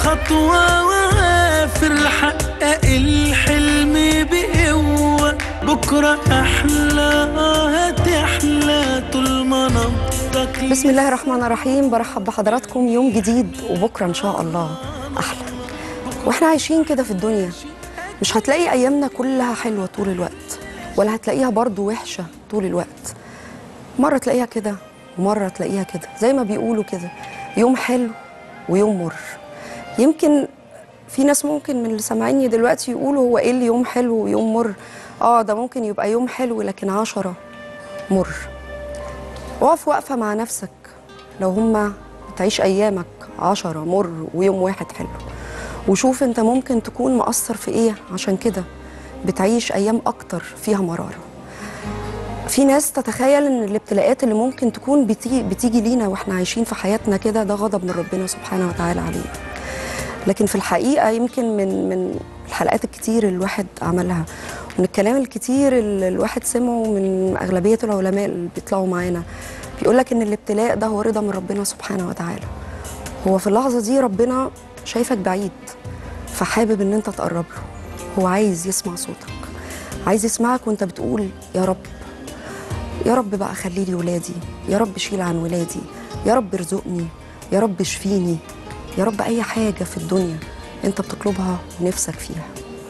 خطوة وافر حقق الحلم بقوة بكرة أحلى هتحلى طول ما نبضك بسم الله الرحمن الرحيم برحب بحضراتكم يوم جديد وبكره ان شاء الله احلى واحنا عايشين كده في الدنيا مش هتلاقي ايامنا كلها حلوه طول الوقت ولا هتلاقيها برضو وحشه طول الوقت مره تلاقيها كده ومره تلاقيها كده زي ما بيقولوا كده يوم حلو ويوم مر يمكن في ناس ممكن من اللي سامعيني دلوقتي يقولوا هو ايه اللي يوم حلو ويوم مر اه ده ممكن يبقى يوم حلو لكن عشرة مر اقف وقفة مع نفسك لو هما تعيش أيامك عشرة مر ويوم واحد حلو وشوف انت ممكن تكون مقصر في ايه عشان كده بتعيش أيام أكتر فيها مرارة في ناس تتخيل ان الابتلاءات اللي ممكن تكون بتيجي, بتيجي لينا واحنا عايشين في حياتنا كده ده غضب من ربنا سبحانه وتعالى علينا لكن في الحقيقة يمكن من من الحلقات الكتير اللي الواحد عملها ومن الكلام الكتير اللي الواحد سمعه من أغلبية العلماء اللي بيطلعوا معانا بيقول لك إن الابتلاء ده هو رضا من ربنا سبحانه وتعالى هو في اللحظة دي ربنا شايفك بعيد فحابب إن أنت تقرب له هو عايز يسمع صوتك عايز يسمعك وأنت بتقول يا رب يا رب بقى خلي لي ولادي يا رب شيل عن ولادي يا رب ارزقني يا رب اشفيني يا رب اي حاجه في الدنيا انت بتطلبها ونفسك فيها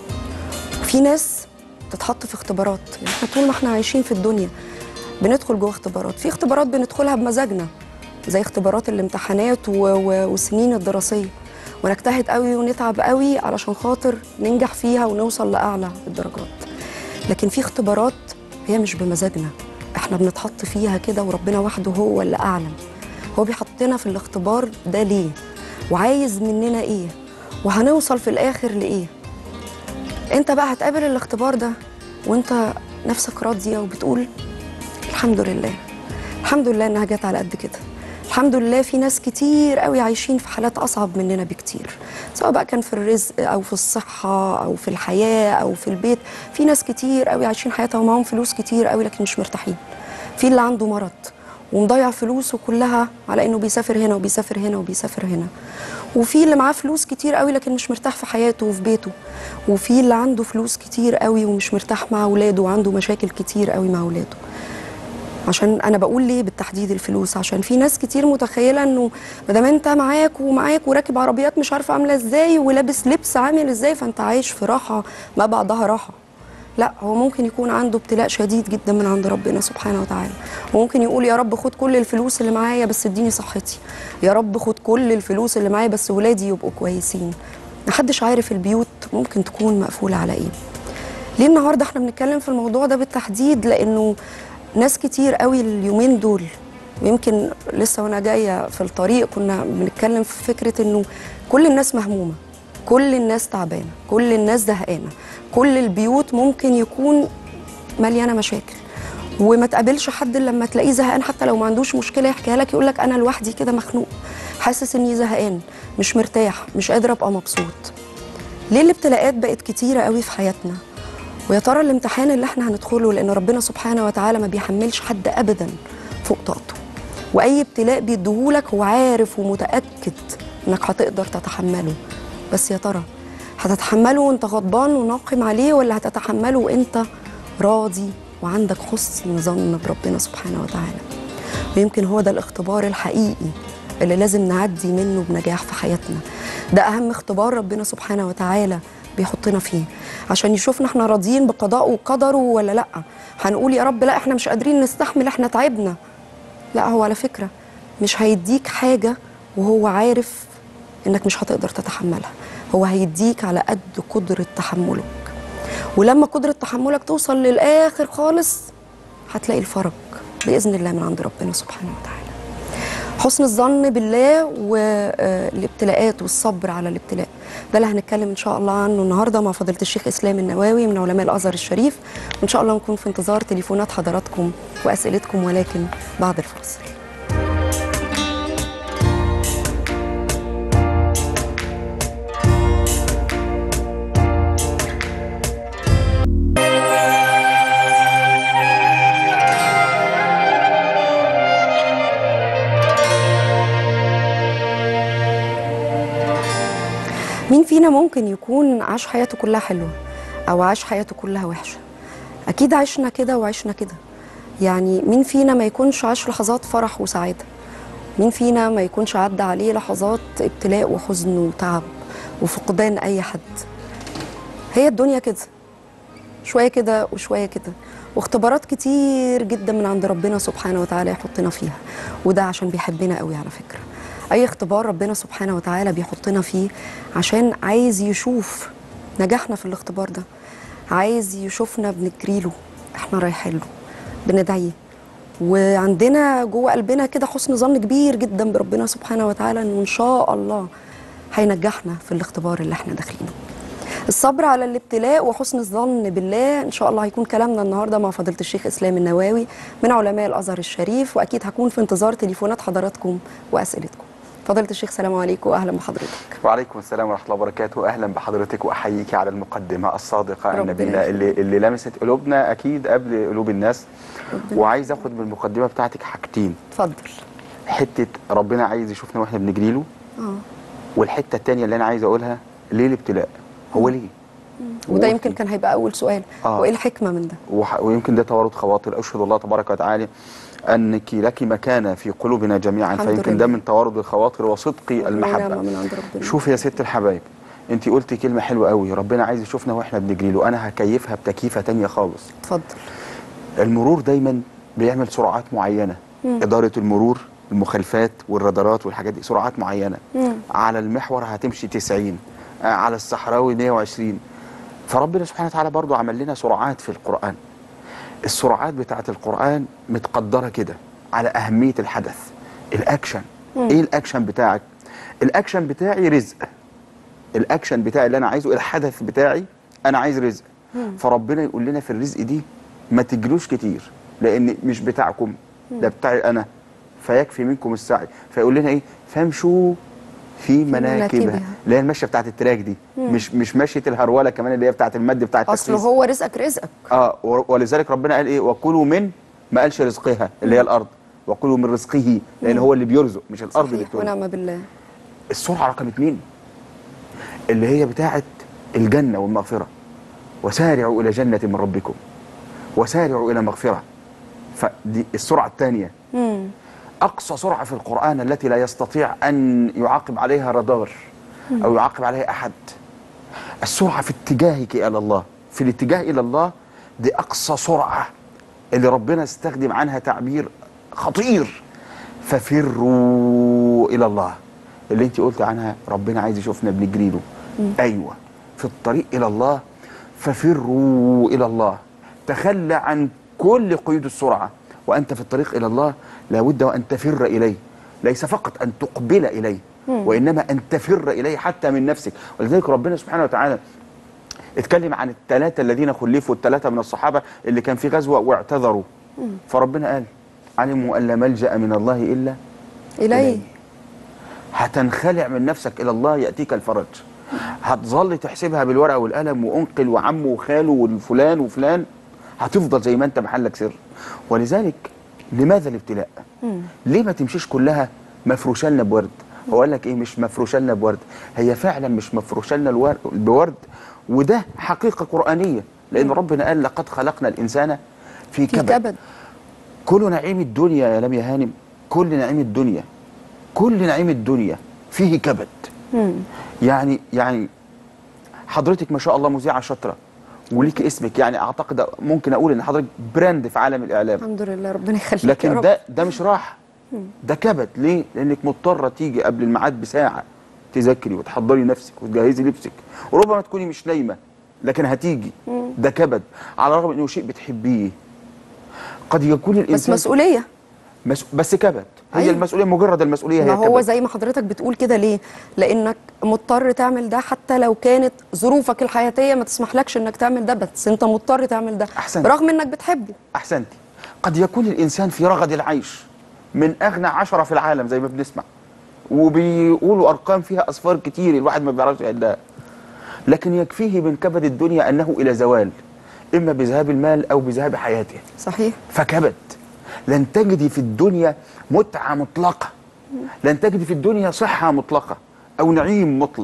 في ناس تتحط في اختبارات يعني احنا طول ما احنا عايشين في الدنيا بندخل جوه اختبارات في اختبارات بندخلها بمزاجنا زي اختبارات الامتحانات و... و... والسنين الدراسيه ونجتهد قوي ونتعب قوي علشان خاطر ننجح فيها ونوصل لاعلى الدرجات لكن في اختبارات هي مش بمزاجنا احنا بنتحط فيها كده وربنا وحده هو اللي اعلم هو بيحطنا في الاختبار ده ليه وعايز مننا ايه وهنوصل في الاخر لايه انت بقى هتقابل الاختبار ده وانت نفسك راضيه وبتقول الحمد لله الحمد لله انها جت على قد كده الحمد لله في ناس كتير قوي عايشين في حالات اصعب مننا بكتير سواء بقى كان في الرزق او في الصحه او في الحياه او في البيت في ناس كتير قوي عايشين حياتها ومعاهم فلوس كتير قوي لكن مش مرتاحين في اللي عنده مرض ومضيع فلوسه كلها على انه بيسافر هنا وبيسافر هنا وبيسافر هنا وفي اللي معاه فلوس كتير قوي لكن مش مرتاح في حياته وفي بيته وفي اللي عنده فلوس كتير قوي ومش مرتاح مع اولاده وعنده مشاكل كتير قوي مع اولاده عشان انا بقول ليه بالتحديد الفلوس عشان في ناس كتير متخيله انه ما دام انت معاك ومعاك وراكب عربيات مش عارفه عامله ازاي ولابس لبس عامل ازاي فانت عايش في راحه ما بعدها راحه لا هو ممكن يكون عنده ابتلاء شديد جدا من عند ربنا سبحانه وتعالى وممكن يقول يا رب خد كل الفلوس اللي معايا بس اديني صحتي يا رب خد كل الفلوس اللي معايا بس ولادي يبقوا كويسين محدش عارف البيوت ممكن تكون مقفوله على ايه ليه النهارده احنا بنتكلم في الموضوع ده بالتحديد لانه ناس كتير قوي اليومين دول ويمكن لسه وانا جايه في الطريق كنا بنتكلم في فكره انه كل الناس مهمومه كل الناس تعبانه كل الناس زهقانه كل البيوت ممكن يكون مليانه مشاكل وما تقابلش حد إلا لما تلاقيه زهقان حتى لو ما عندوش مشكله يحكيها لك يقول لك انا لوحدي كده مخنوق حاسس اني زهقان مش مرتاح مش قادر ابقى مبسوط ليه الابتلاءات بقت كتيره قوي في حياتنا ويا ترى الامتحان اللي احنا هندخله لان ربنا سبحانه وتعالى ما بيحملش حد ابدا فوق طاقته واي ابتلاء بيديهولك هو عارف ومتاكد انك هتقدر تتحمله بس يا ترى هتتحمله وانت غضبان وناقم عليه ولا هتتحمله وانت راضي وعندك حسن ظن بربنا سبحانه وتعالى ويمكن هو ده الاختبار الحقيقي اللي لازم نعدي منه بنجاح في حياتنا ده اهم اختبار ربنا سبحانه وتعالى بيحطنا فيه عشان يشوفنا احنا راضيين بقضائه وقدره ولا لا هنقول يا رب لا احنا مش قادرين نستحمل احنا تعبنا لا هو على فكره مش هيديك حاجه وهو عارف انك مش هتقدر تتحملها هو هيديك على قد قدره تحملك ولما قدره تحملك توصل للاخر خالص هتلاقي الفرج باذن الله من عند ربنا سبحانه وتعالى حسن الظن بالله والابتلاءات والصبر على الابتلاء ده اللي هنتكلم ان شاء الله عنه النهارده مع فضيله الشيخ اسلام النواوي من علماء الازهر الشريف وان شاء الله نكون في انتظار تليفونات حضراتكم واسئلتكم ولكن بعد الفاصل مين فينا ممكن يكون عاش حياته كلها حلوة أو عاش حياته كلها وحشة أكيد عشنا كده وعشنا كده يعني مين فينا ما يكونش عاش لحظات فرح وسعادة مين فينا ما يكونش عدى عليه لحظات ابتلاء وحزن وتعب وفقدان أي حد هي الدنيا كده شوية كده وشوية كده واختبارات كتير جدا من عند ربنا سبحانه وتعالى يحطنا فيها وده عشان بيحبنا قوي على فكرة أي اختبار ربنا سبحانه وتعالى بيحطنا فيه عشان عايز يشوف نجاحنا في الاختبار ده عايز يشوفنا بنجري له احنا رايحين له بندعيه وعندنا جوه قلبنا كده حسن ظن كبير جدا بربنا سبحانه وتعالى انه ان شاء الله هينجحنا في الاختبار اللي احنا داخلينه الصبر على الابتلاء وحسن الظن بالله ان شاء الله هيكون كلامنا النهارده مع فضيله الشيخ اسلام النواوي من علماء الازهر الشريف واكيد هكون في انتظار تليفونات حضراتكم واسئلتكم فضيله الشيخ سلام عليكم واهلا بحضرتك وعليكم السلام ورحمه الله وبركاته اهلا بحضرتك واحييك على المقدمه الصادقه ربنا النبيله اللي, اللي لمست قلوبنا اكيد قبل قلوب الناس ربنا وعايز اخد من المقدمه بتاعتك حاجتين اتفضل حته ربنا عايز يشوفنا واحنا بنجري له اه والحته الثانيه اللي انا عايز اقولها ليه الابتلاء هو ليه وده هو يمكن كان هيبقى اول سؤال آه. وايه الحكمه من ده وح- ويمكن ده توارد خواطر اشهد الله تبارك وتعالى انك لك مكانه في قلوبنا جميعا الحمد فيمكن لله. ده من توارد الخواطر وصدق المحبه ونعمة من عند ربنا شوف يا ست الحبايب انت قلتي كلمه حلوه قوي ربنا عايز يشوفنا واحنا بنجري له انا هكيفها بتكييفه تانية خالص اتفضل المرور دايما بيعمل سرعات معينه اداره المرور المخالفات والرادارات والحاجات دي سرعات معينه مم. على المحور هتمشي 90 آه، على الصحراوي 120 فربنا سبحانه وتعالى برضو عمل لنا سرعات في القرآن السرعات بتاعة القرآن متقدرة كده على أهمية الحدث الأكشن إيه الأكشن بتاعك الأكشن بتاعي رزق الأكشن بتاعي اللي أنا عايزه الحدث بتاعي أنا عايز رزق فربنا يقول لنا في الرزق دي ما تجلوش كتير لأن مش بتاعكم ده بتاعي أنا فيكفي منكم السعي فيقول لنا إيه فامشوا في مناكبها مناكبها. اللي هي المشيه بتاعت التراك دي مش مش مشيه الهروله كمان اللي هي بتاعت المد بتاع اصل التخسيس هو رزقك رزقك اه و- ولذلك ربنا قال ايه وكلوا من ما قالش رزقها اللي هي الارض وكلوا من رزقه لان هو اللي بيرزق مش الارض اللي صحيح بترزق ونعم بالله السرعه رقم اتنين اللي هي بتاعت الجنه والمغفره وسارعوا الى جنه من ربكم وسارعوا الى مغفره فدي السرعه الثانيه مم. أقصى سرعة في القرآن التي لا يستطيع أن يعاقب عليها رادار أو يعاقب عليها أحد السرعة في اتجاهك إلى الله في الاتجاه إلى الله دي أقصى سرعة اللي ربنا استخدم عنها تعبير خطير ففروا إلى الله اللي انت قلت عنها ربنا عايز يشوفنا بنجري له أيوة في الطريق إلى الله ففروا إلى الله تخلى عن كل قيود السرعة وأنت في الطريق إلى الله لابد وأن تفر إليه ليس فقط أن تقبل إليه وإنما أن تفر إليه حتى من نفسك ولذلك ربنا سبحانه وتعالى اتكلم عن الثلاثة الذين خلفوا الثلاثة من الصحابة اللي كان في غزوة واعتذروا فربنا قال علموا أن لا ملجأ من الله إلا اليه هتنخلع من نفسك الى الله ياتيك الفرج هتظل تحسبها بالورقه والقلم وانقل وعمه وخاله وفلان وفلان هتفضل زي ما انت محلك سر ولذلك لماذا الابتلاء ليه ما تمشيش كلها مفروشه لنا بورد هو قال لك ايه مش مفروشه لنا بورد هي فعلا مش مفروشه لنا الور- بورد وده حقيقه قرانيه لان ربنا قال لقد خلقنا الانسان في في كبد كبد كل نعيم الدنيا يا لميا هانم كل نعيم الدنيا كل نعيم الدنيا فيه كبد مم. يعني يعني حضرتك ما شاء الله مذيعه شاطره وليك اسمك يعني اعتقد ممكن اقول ان حضرتك براند في عالم الاعلام الحمد لله ربنا يخليك يا لكن رب. ده ده مش راحه ده كبد ليه؟ لانك مضطره تيجي قبل الميعاد بساعه تذاكري وتحضري نفسك وتجهزي لبسك وربما تكوني مش نايمه لكن هتيجي ده كبد على الرغم انه شيء بتحبيه قد يكون بس الانسان مسؤوليه مس... بس كبد هي أيوة. المسؤوليه مجرد المسؤوليه هي ما هو كبد زي ما حضرتك بتقول كده ليه لانك مضطر تعمل ده حتى لو كانت ظروفك الحياتيه ما تسمحلكش انك تعمل ده بس انت مضطر تعمل ده أحسنت. رغم انك بتحبه احسنتي قد يكون الانسان في رغد العيش من اغنى عشرة في العالم زي ما بنسمع وبيقولوا ارقام فيها اصفار كتير الواحد ما بيعرفش يعدها لكن يكفيه من كبد الدنيا انه الى زوال اما بذهاب المال او بذهاب حياته صحيح فكبد لن تجدي في الدنيا متعة مطلقة لن تجدي في الدنيا صحة مطلقة أو نعيم مطلق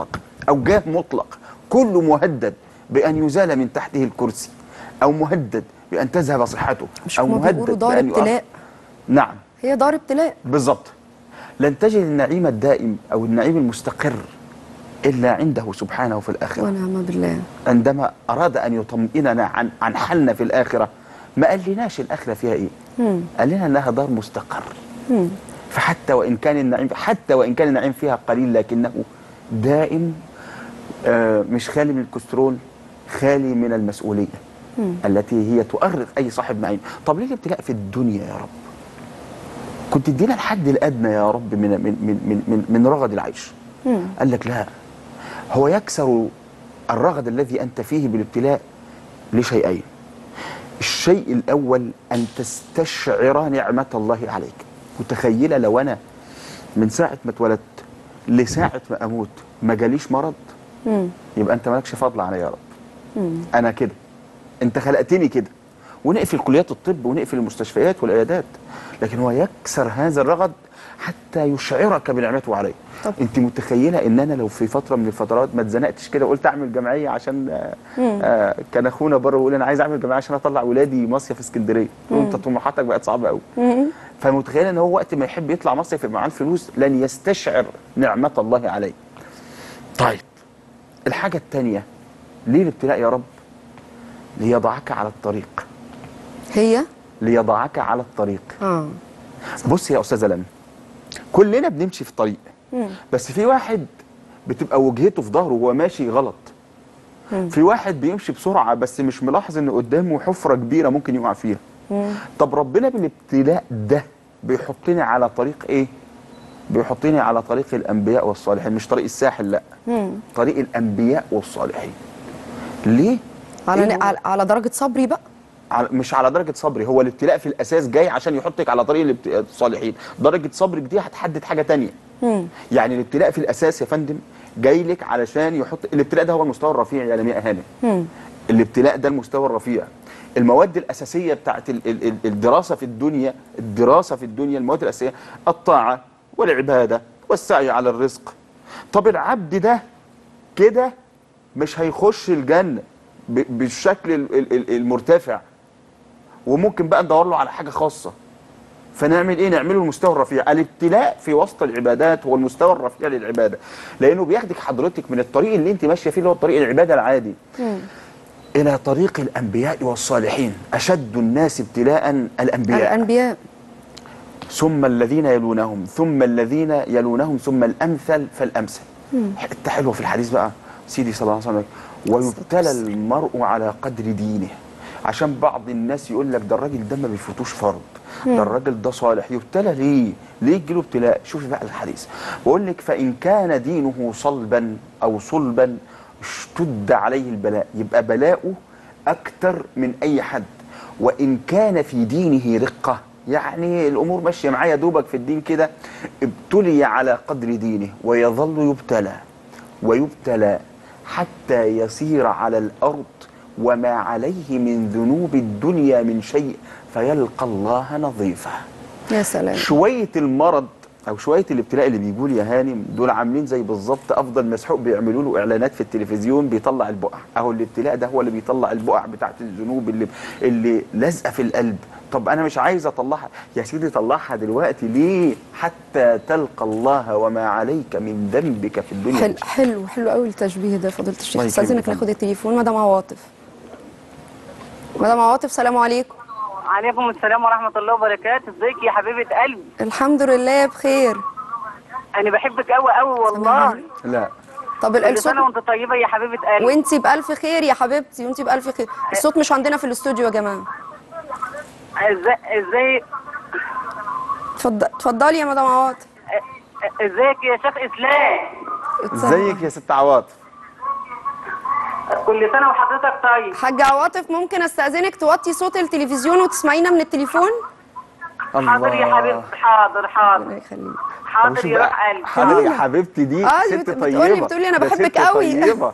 او جاه مطلق كله مهدد بان يزال من تحته الكرسي او مهدد بان تذهب صحته مش او هما بيقولوا مهدد دار بان يؤخر. ابتلاء نعم هي دار ابتلاء بالظبط لن تجد النعيم الدائم او النعيم المستقر الا عنده سبحانه في الاخره ونعم بالله عندما اراد ان يطمئننا عن عن حالنا في الاخره ما قالناش الاخره فيها ايه مم. قال لنا انها دار مستقر مم. فحتى وان كان النعيم حتى وان كان النعيم فيها قليل لكنه دائم آه، مش خالي من الكسترول خالي من المسؤوليه مم. التي هي تؤرق اي صاحب نعيم طب ليه الابتلاء في الدنيا يا رب كنت ادينا الحد الادنى يا رب من من من من, من رغد العيش مم. قال لك لا هو يكسر الرغد الذي انت فيه بالابتلاء لشيئين الشيء الاول ان تستشعر نعمه الله عليك متخيله لو انا من ساعه ما اتولدت لساعه ما اموت ما جاليش مرض مم. يبقى انت مالكش فضل عليا يا رب مم. انا كده انت خلقتني كده ونقفل كليات الطب ونقفل المستشفيات والعيادات لكن هو يكسر هذا الرغد حتى يشعرك بنعمته عليك طب. انت متخيله ان انا لو في فتره من الفترات ما اتزنقتش كده وقلت اعمل جمعيه عشان آه مم. آه كان اخونا بره بيقول انا عايز اعمل جمعيه عشان اطلع ولادي مصيف في اسكندريه وانت طموحاتك بقت صعبه قوي مم. فمتخيله ان هو وقت ما يحب يطلع مصيف يبقى معاه الفلوس لن يستشعر نعمه الله عليه طيب الحاجه الثانيه ليه الابتلاء يا رب ليضعك على الطريق هي ليضعك على الطريق اه بص يا استاذه لمى كلنا بنمشي في طريق مم. بس في واحد بتبقى وجهته في ظهره وهو ماشي غلط مم. في واحد بيمشي بسرعه بس مش ملاحظ ان قدامه حفره كبيره ممكن يقع فيها مم. طب ربنا بالابتلاء ده بيحطني على طريق ايه بيحطني على طريق الانبياء والصالحين مش طريق الساحل لا مم. طريق الانبياء والصالحين ليه على إيه هو؟ على- على درجه صبري بقى على- مش على درجه صبري هو الابتلاء في الاساس جاي عشان يحطك على طريق الابت- الصالحين درجه صبرك دي هتحدد حاجه تانية مم. يعني الابتلاء في الاساس يا فندم جاي لك علشان يحط الابتلاء ده هو المستوى الرفيع يا لمياء هانم مم. الابتلاء ده المستوى الرفيع المواد الاساسيه بتاعت ال- ال- ال- الدراسه في الدنيا الدراسه في الدنيا المواد الاساسيه الطاعه والعباده والسعي على الرزق طب العبد ده كده مش هيخش الجنه ب- بالشكل ال- ال- ال- المرتفع وممكن بقى ندور له على حاجه خاصه فنعمل ايه نعمله المستوى الرفيع الابتلاء في وسط العبادات هو المستوى الرفيع للعباده لانه بياخدك حضرتك من الطريق اللي انت ماشيه فيه اللي هو طريق العباده العادي مم. إلى طريق الأنبياء والصالحين أشد الناس ابتلاء الأنبياء الانبياء ثم الذين يلونهم ثم الذين يلونهم ثم الأمثل فالأمثل حتة حلوة في الحديث بقى سيدي صلى الله عليه وسلم ويبتلى المرء على قدر دينه عشان بعض الناس يقول لك ده الراجل ده ما بيفوتوش فرض ده الراجل ده صالح يبتلى ليه ليه يجيله ابتلاء شوفي بقى الحديث بقول لك فإن كان دينه صلبا أو صلبا اشتد عليه البلاء يبقى بلاؤه أكتر من أي حد وإن كان في دينه رقة يعني الأمور ماشية معايا دوبك في الدين كده ابتلي على قدر دينه ويظل يبتلى ويبتلى حتى يسير على الأرض وما عليه من ذنوب الدنيا من شيء فيلقى الله نظيفا يا سلام شوية المرض أو شوية الابتلاء اللي بيجوا لي يا هانم دول عاملين زي بالظبط أفضل مسحوق بيعملوا له إعلانات في التلفزيون بيطلع البقع أهو الابتلاء ده هو اللي بيطلع البقع بتاعت الذنوب اللي اللي لازقة في القلب طب أنا مش عايز أطلعها يا سيدي طلعها دلوقتي ليه حتى تلقى الله وما عليك من ذنبك في الدنيا حلو حلو حلو قوي التشبيه ده فضيله الشيخ الله يكرمك استاذنك يا ناخد التليفون مدام عواطف مدام عواطف سلام عليكم عليكم السلام ورحمة الله وبركاته ازيك يا حبيبة قلبي الحمد لله بخير أنا بحبك أوي أوي والله لا طب كل الصوت سنة وأنت طيبة يا حبيبة قلبي وانتي بألف خير يا حبيبتي وانتي بألف خير الصوت مش عندنا في الاستوديو يا جماعه ازاي ازاي اتفضل اتفضلي يا مدام عواطف ازيك يا شيخ إسلام ازيك يا ست عواطف كل سنة وحضرتك طيب حاجة عواطف ممكن استأذنك توطي صوت التلفزيون وتسمعينا من التليفون حاضر يا حبيبتي حاضر ربنا حاضر يخليك حاضر وشوف يا بقى، روح قلبي حاضر يا حبيبتي دي آه، ست بت- طيبة بتقولي- بتقولي أنا ده بحبك ست قوي. طيبة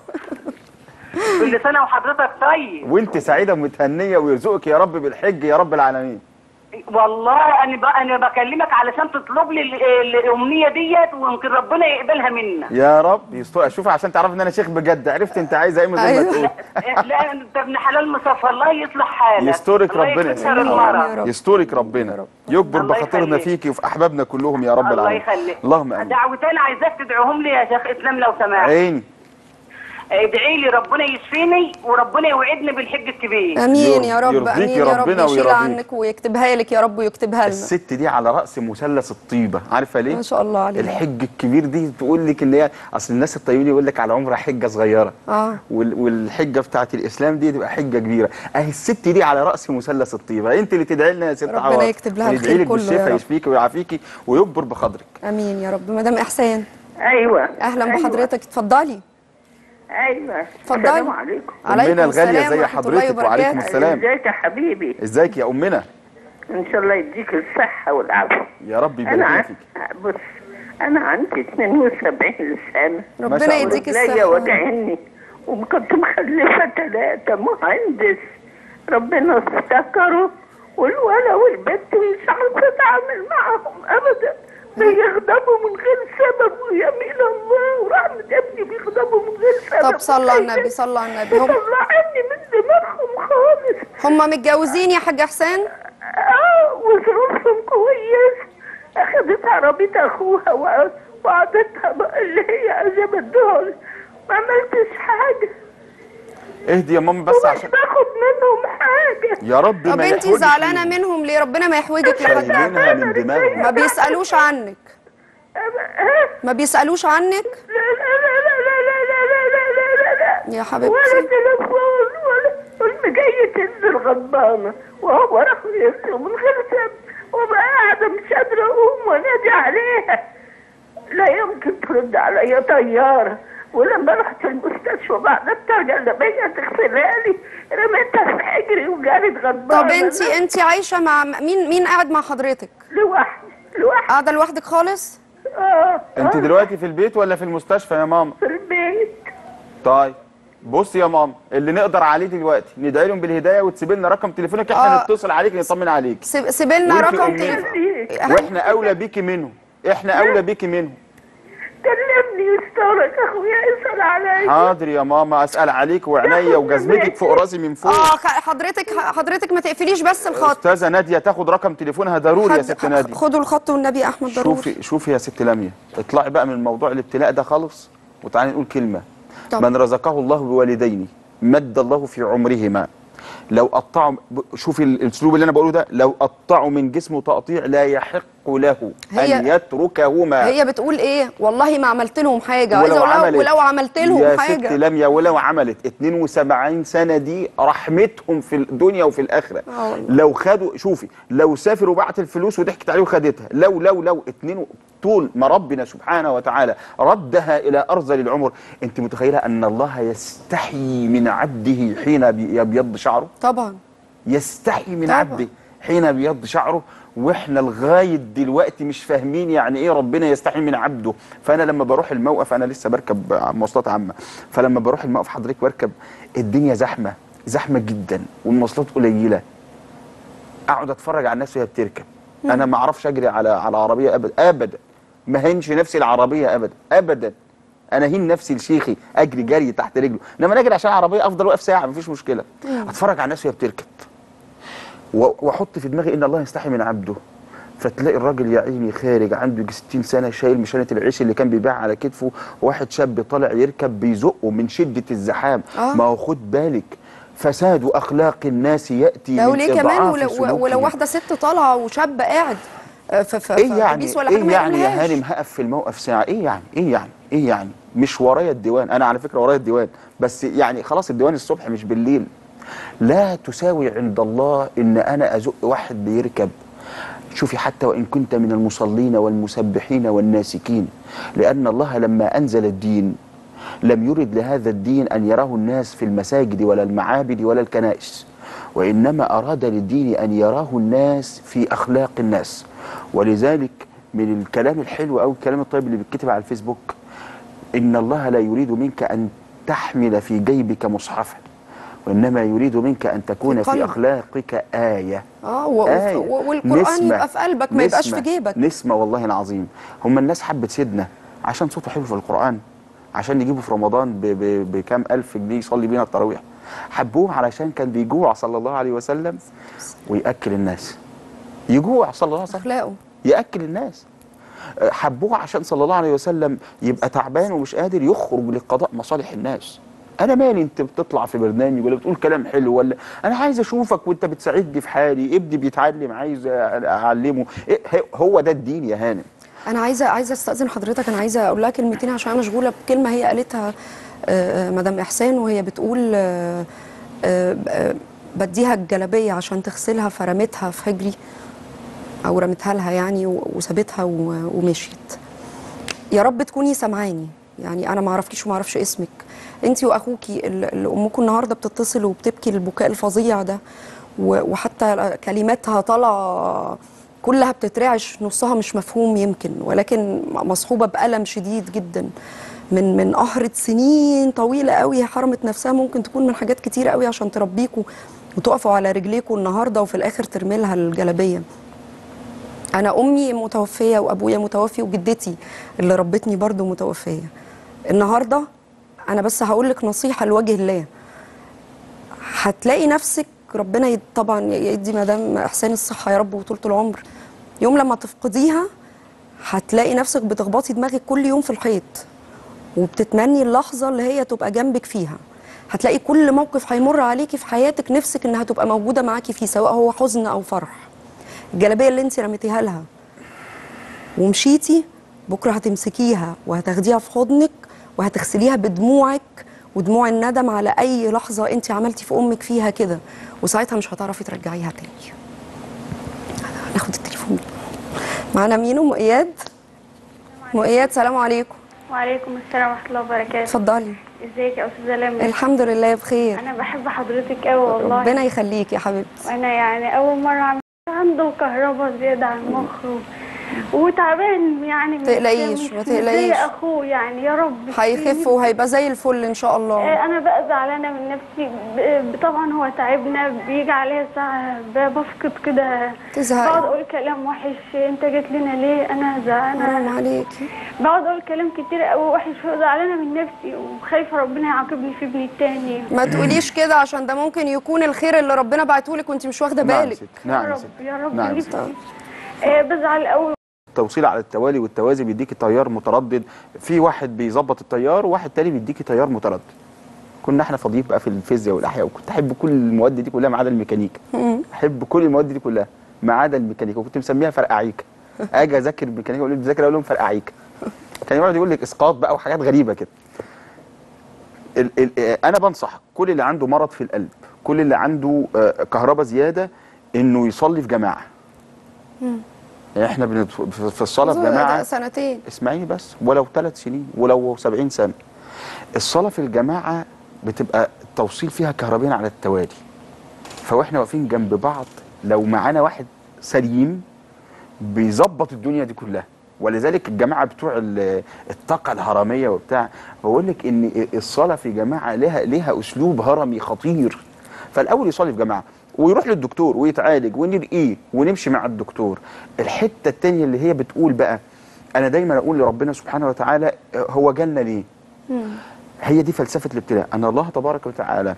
كل سنة وحضرتك طيب وانت سعيده ومتهنيه ويرزقك يا رب بالحج يا رب العالمين والله انا ب... انا بكلمك علشان تطلب لي ال- الامنيه ديت ويمكن ربنا يقبلها منا يا رب يستر شوف عشان تعرف ان انا شيخ بجد عرفت انت عايزه ايه من غير ما أيوة. تقول لا انت ابن حلال مصفى الله يصلح حالك يسترك الله ربنا يكسر يا المرض رب. يسترك ربنا يكبر الله بخاطرنا يخليك. فيكي وفي احبابنا كلهم يا رب الله العالمين يخليك اللهم امين دعوتين عايزاك تدعوهم لي يا شيخ اسلام لو سمحت عيني ادعي لي ربنا يشفيني وربنا يوعدني بالحج الكبير امين يا رب يرضيكي امين يا رب ربنا يشيل ويرضيك. عنك ويكتبها لك يا رب ويكتبها لنا الست دي على راس مثلث الطيبه عارفه ليه ما شاء الله عليها الحج الكبير دي تقول لك ان هي اصل الناس الطيبين يقول لك على عمره حجه صغيره اه وال- والحجه بتاعت الاسلام دي تبقى حجه كبيره اهي الست دي على راس مثلث الطيبه انت اللي تدعي لنا يا ست ربنا عوض يكتب لها وندعي الخير لك كله يا بالشفاء رب. يشفيكي ويعافيكي ويكبر بقدرك امين يا رب مدام احسان ايوه اهلا أيوة. بحضرتك اتفضلي ايوه اتفضلي. السلام عليكم عليكم أمنا الغالية السلام زي ورحمة الله حضرتك وعليكم وبركاته. السلام. ازيك يا حبيبي ازيك يا امنا ان شاء الله يديك الصحه والعافيه يا رب يبارك انا لنا عن... فيك بص انا عندي 72 سنه ما ربنا شاء الله. يديك رجليا الصحة وجعني وكنت مخلفه ثلاثه مهندس ربنا افتكره والولا والبنت مش عارفه اتعامل معاهم ابدا بيغضبوا من غير سبب ويمين الله ورحمة ابني بيغضبوا من غير سبب طب صلى على النبي صلى على النبي هم طلعني من دماغهم خالص هم متجوزين يا حاج حسين اه وظروفهم كويس اخذت عربية اخوها و- وقعدتها بقى اللي هي جابت دول ما عملتش حاجة اهدي يا ماما بس ومش عشان باخد منهم حاجة يا رب طب ما انتي يحوجك زعلانة ليهم. منهم ليه ربنا ما يحوجك لحد شايلينها من دماغهم ما بيسألوش عنك ها؟ ما بيسألوش عنك لا لا لا لا لا لا لا لا لا لا لا لا يا ولا حبيبتي تليفون ولا واللي جاي تنزل غضبانة وهو راح ينزل من غير سبب وبقى قاعدة مش قادرة أقوم وأنادي عليها لا يمكن ترد عليا طيارة ولما رحت المستشفى بعد الترجمة تغسلها لي رميتها في حجري وجارت غضبانة طب انتي انتي عايشة مع مين مين قاعد مع حضرتك لوحدي لوحدي قاعدة لوحدك خالص اه انت آه، دلوقتي في البيت ولا في المستشفى يا ماما في البيت طيب بص يا ماما اللي نقدر عليه دلوقتي ندعي لهم بالهدايه وتسيب لنا رقم تليفونك احنا آه. نتصل عليك نطمن عليك سيب سيب لنا وانتي رقم أمنا. تليفون ليك واحنا اولى بيكي منهم احنا اولى بيكي منهم كلمني يسترك اخويا اسال عليا حاضر يا ماما اسال عليك وعينيا وجزمتك فوق راسي من فوق اه خ- حضرتك حضرتك ما تقفليش بس الخط استاذه ناديه تاخد رقم تليفونها ضروري يا حد- ست ناديه خدوا الخط والنبي يا احمد ضروري شوفي شوفي يا ست لميا اطلعي بقى من موضوع الابتلاء ده خالص وتعالي نقول كلمه طب. من رزقه الله بوالدين مد الله في عمرهما لو قطعوا ب- شوفي ال- الاسلوب اللي انا بقوله ده لو قطعوا من جسمه تقطيع لا يحق له هي- ان يتركهما هي بتقول ايه والله ما عملت لهم حاجه ولو عايزه اقول لها عملت- ولو عملت يا لهم ست حاجه لميا ولو عملت 72 سنه دي رحمتهم في الدنيا وفي الاخره آه والله. لو خدوا شوفي لو سافر وبعت الفلوس وضحكت عليه وخدتها لو لو لو اتنين طول ما ربنا سبحانه وتعالى ردها الى ارذل العمر انت متخيله ان الله يستحي من عبده حين بي- يبيض شعره طبعا يستحي من طبعا. عبده حين بيض شعره واحنا لغايه دلوقتي مش فاهمين يعني ايه ربنا يستحي من عبده فانا لما بروح الموقف انا لسه بركب مواصلات عامه فلما بروح الموقف حضرتك بركب الدنيا زحمه زحمه جدا والمواصلات قليله اقعد اتفرج على الناس وهي بتركب انا ما اعرفش اجري على على عربيه ابدا ابدا ما هنش نفسي العربيه ابدا ابدا انا هين نفسي لشيخي اجري جري تحت رجله انما انا اجري عشان العربيه افضل واقف ساعه مفيش مشكله اتفرج على الناس وهي بتركب و- واحط في دماغي ان الله يستحي من عبده فتلاقي الراجل يا عيني خارج عنده يجي 60 سنه شايل مشانه العيش اللي كان بيبيعها على كتفه واحد شاب طالع يركب بيزقه من شده الزحام آه. ما هو خد بالك فساد اخلاق الناس ياتي ده من وليه كمان إضعاف ولو, سلوكهم. ولو واحده ست طالعه وشاب قاعد آه، ف ف ايه يعني فبيس ولا حاجه ايه ما يعني يا يعملهاش. هانم هقف في الموقف ساعه ايه يعني ايه يعني ايه يعني مش ورايا الديوان انا على فكره ورايا الديوان بس يعني خلاص الديوان الصبح مش بالليل لا تساوي عند الله ان انا ازق واحد بيركب شوفي حتى وان كنت من المصلين والمسبحين والناسكين لان الله لما انزل الدين لم يرد لهذا الدين ان يراه الناس في المساجد ولا المعابد ولا الكنائس وانما اراد للدين ان يراه الناس في اخلاق الناس ولذلك من الكلام الحلو او الكلام الطيب اللي بيتكتب على الفيسبوك ان الله لا يريد منك ان تحمل في جيبك مصحفا وانما يريد منك ان تكون في في قلب. اخلاقك ايه اه و... آية. و... والقران نسمة. يبقى في قلبك ما يبقاش نسمة. في جيبك نسمة والله العظيم هم الناس حبت سيدنا عشان صوته حلو في القرآن عشان يجيبوا في رمضان ب- ب- بكام ألف جنيه يصلي بينا التراويح حبوه علشان كان بيجوع صلى الله عليه وسلم ويأكل الناس يجوع صلى الله عليه وسلم اخلاقه يأكل الناس أه، حبوه عشان صلى الله عليه وسلم يبقى تعبان ومش قادر يخرج لقضاء مصالح الناس انا مالي انت بتطلع في برنامج ولا بتقول كلام حلو ولا انا عايز اشوفك وانت بتساعدني في حالي ابني بيتعلم عايز اعلمه إيه هو ده الدين يا هانم انا عايزه عايزه استاذن حضرتك انا عايزه اقول لها كلمتين عشان انا مشغوله بكلمه هي قالتها آه، آه، مدام احسان وهي بتقول آه، آه، آه، بديها الجلابيه عشان تغسلها فرمتها في حجري او رمتها لها يعني و- وسابتها و- ومشيت يا رب تكوني سامعاني يعني انا ما اعرفكيش وما اعرفش اسمك انت واخوكي اللي اللي امكم النهارده بتتصل وبتبكي البكاء الفظيع ده و- وحتى كلماتها طالعه كلها بتترعش نصها مش مفهوم يمكن ولكن مصحوبه بالم شديد جدا من من قهرة سنين طويله قوي حرمت نفسها ممكن تكون من حاجات كتير قوي عشان تربيكوا وتقفوا على رجليكوا النهارده وفي الاخر ترمي لها الجلابيه انا امي متوفيه وابويا متوفي وجدتي اللي ربتني برضو متوفيه النهارده انا بس هقول لك نصيحه لوجه الله هتلاقي نفسك ربنا يد- طبعا يدي مدام احسان الصحه يا رب وطولة العمر يوم لما تفقديها هتلاقي نفسك بتخبطي دماغك كل يوم في الحيط وبتتمني اللحظه اللي هي تبقى جنبك فيها هتلاقي كل موقف هيمر عليكي في حياتك نفسك انها تبقى موجوده معاكي فيه سواء هو حزن او فرح الجلابيه اللي انت رميتيها لها ومشيتي بكره هتمسكيها وهتاخديها في حضنك وهتغسليها بدموعك ودموع الندم على اي لحظه انت عملتي في امك فيها كده وساعتها مش هتعرفي ترجعيها تاني ناخد التليفون معانا مين ام اياد ام اياد سلام عليكم وعليكم السلام ورحمة الله وبركاته اتفضلي ازيك يا استاذة لمى الحمد لله بخير انا بحب حضرتك قوي والله ربنا يخليك يا حبيبتي وانا يعني اول مرة اعمل عنده كهرباء زيادة عن المخ و... وتعبان يعني مش- تقلقيش، مش- ما مش تقلقيش. زي اخوه يعني يا رب هيخف وهيبقى زي الفل ان شاء الله آه، انا بقى زعلانه من نفسي ب- ب- طبعا هو تعبنا بيجي عليا ساعه ب- بفقد كده تزهقي. بقعد اقول كلام وحش انت جيت لنا ليه انا حرام زعلانه عليكي بقعد اقول كلام كتير قوي وحش وزعلانه من نفسي وخايفه ربنا يعاقبني في ابني التاني ما تقوليش كده عشان ده ممكن يكون الخير اللي ربنا بعتهولك وانت مش واخده نعم يا بالك ست يا نعم يا رب ست يا رب نعم يا نفسي ست. آه، بزعل قوي التوصيل على التوالي والتوازي بيديكي تيار متردد في واحد بيظبط التيار وواحد تاني بيديكي تيار متردد كنا احنا فاضيين بقى في الفيزياء والاحياء وكنت احب كل المواد دي كلها ما عدا الميكانيكا احب كل المواد دي كلها ما عدا الميكانيكا وكنت مسميها فرقعيكا اجي اذاكر الميكانيكا اقول لهم بذاكر اقول لهم فرقعيكا كان يقعد يقول لك اسقاط بقى وحاجات غريبه كده ال ال آه، انا بنصح كل اللي عنده مرض في القلب كل اللي عنده آه، كهرباء زياده انه يصلي في جماعه يعني احنا بنت- في في الصلاه في ده جماعه سنتين اسمعيني بس ولو ثلاث سنين ولو 70 سنه الصلاه في الجماعه بتبقى التوصيل فيها كهربين على التوالي فواحنا واقفين جنب بعض لو معانا واحد سليم بيظبط الدنيا دي كلها ولذلك الجماعه بتوع ال- الطاقه الهرميه وبتاع بقول لك ان الصلاه في جماعه لها لها اسلوب هرمي خطير فالاول يصلي في جماعه ويروح للدكتور ويتعالج ونرقيه ونمشي مع الدكتور الحته التانية اللي هي بتقول بقى انا دايما اقول لربنا سبحانه وتعالى هو جالنا ليه هي دي فلسفه الابتلاء ان الله تبارك وتعالى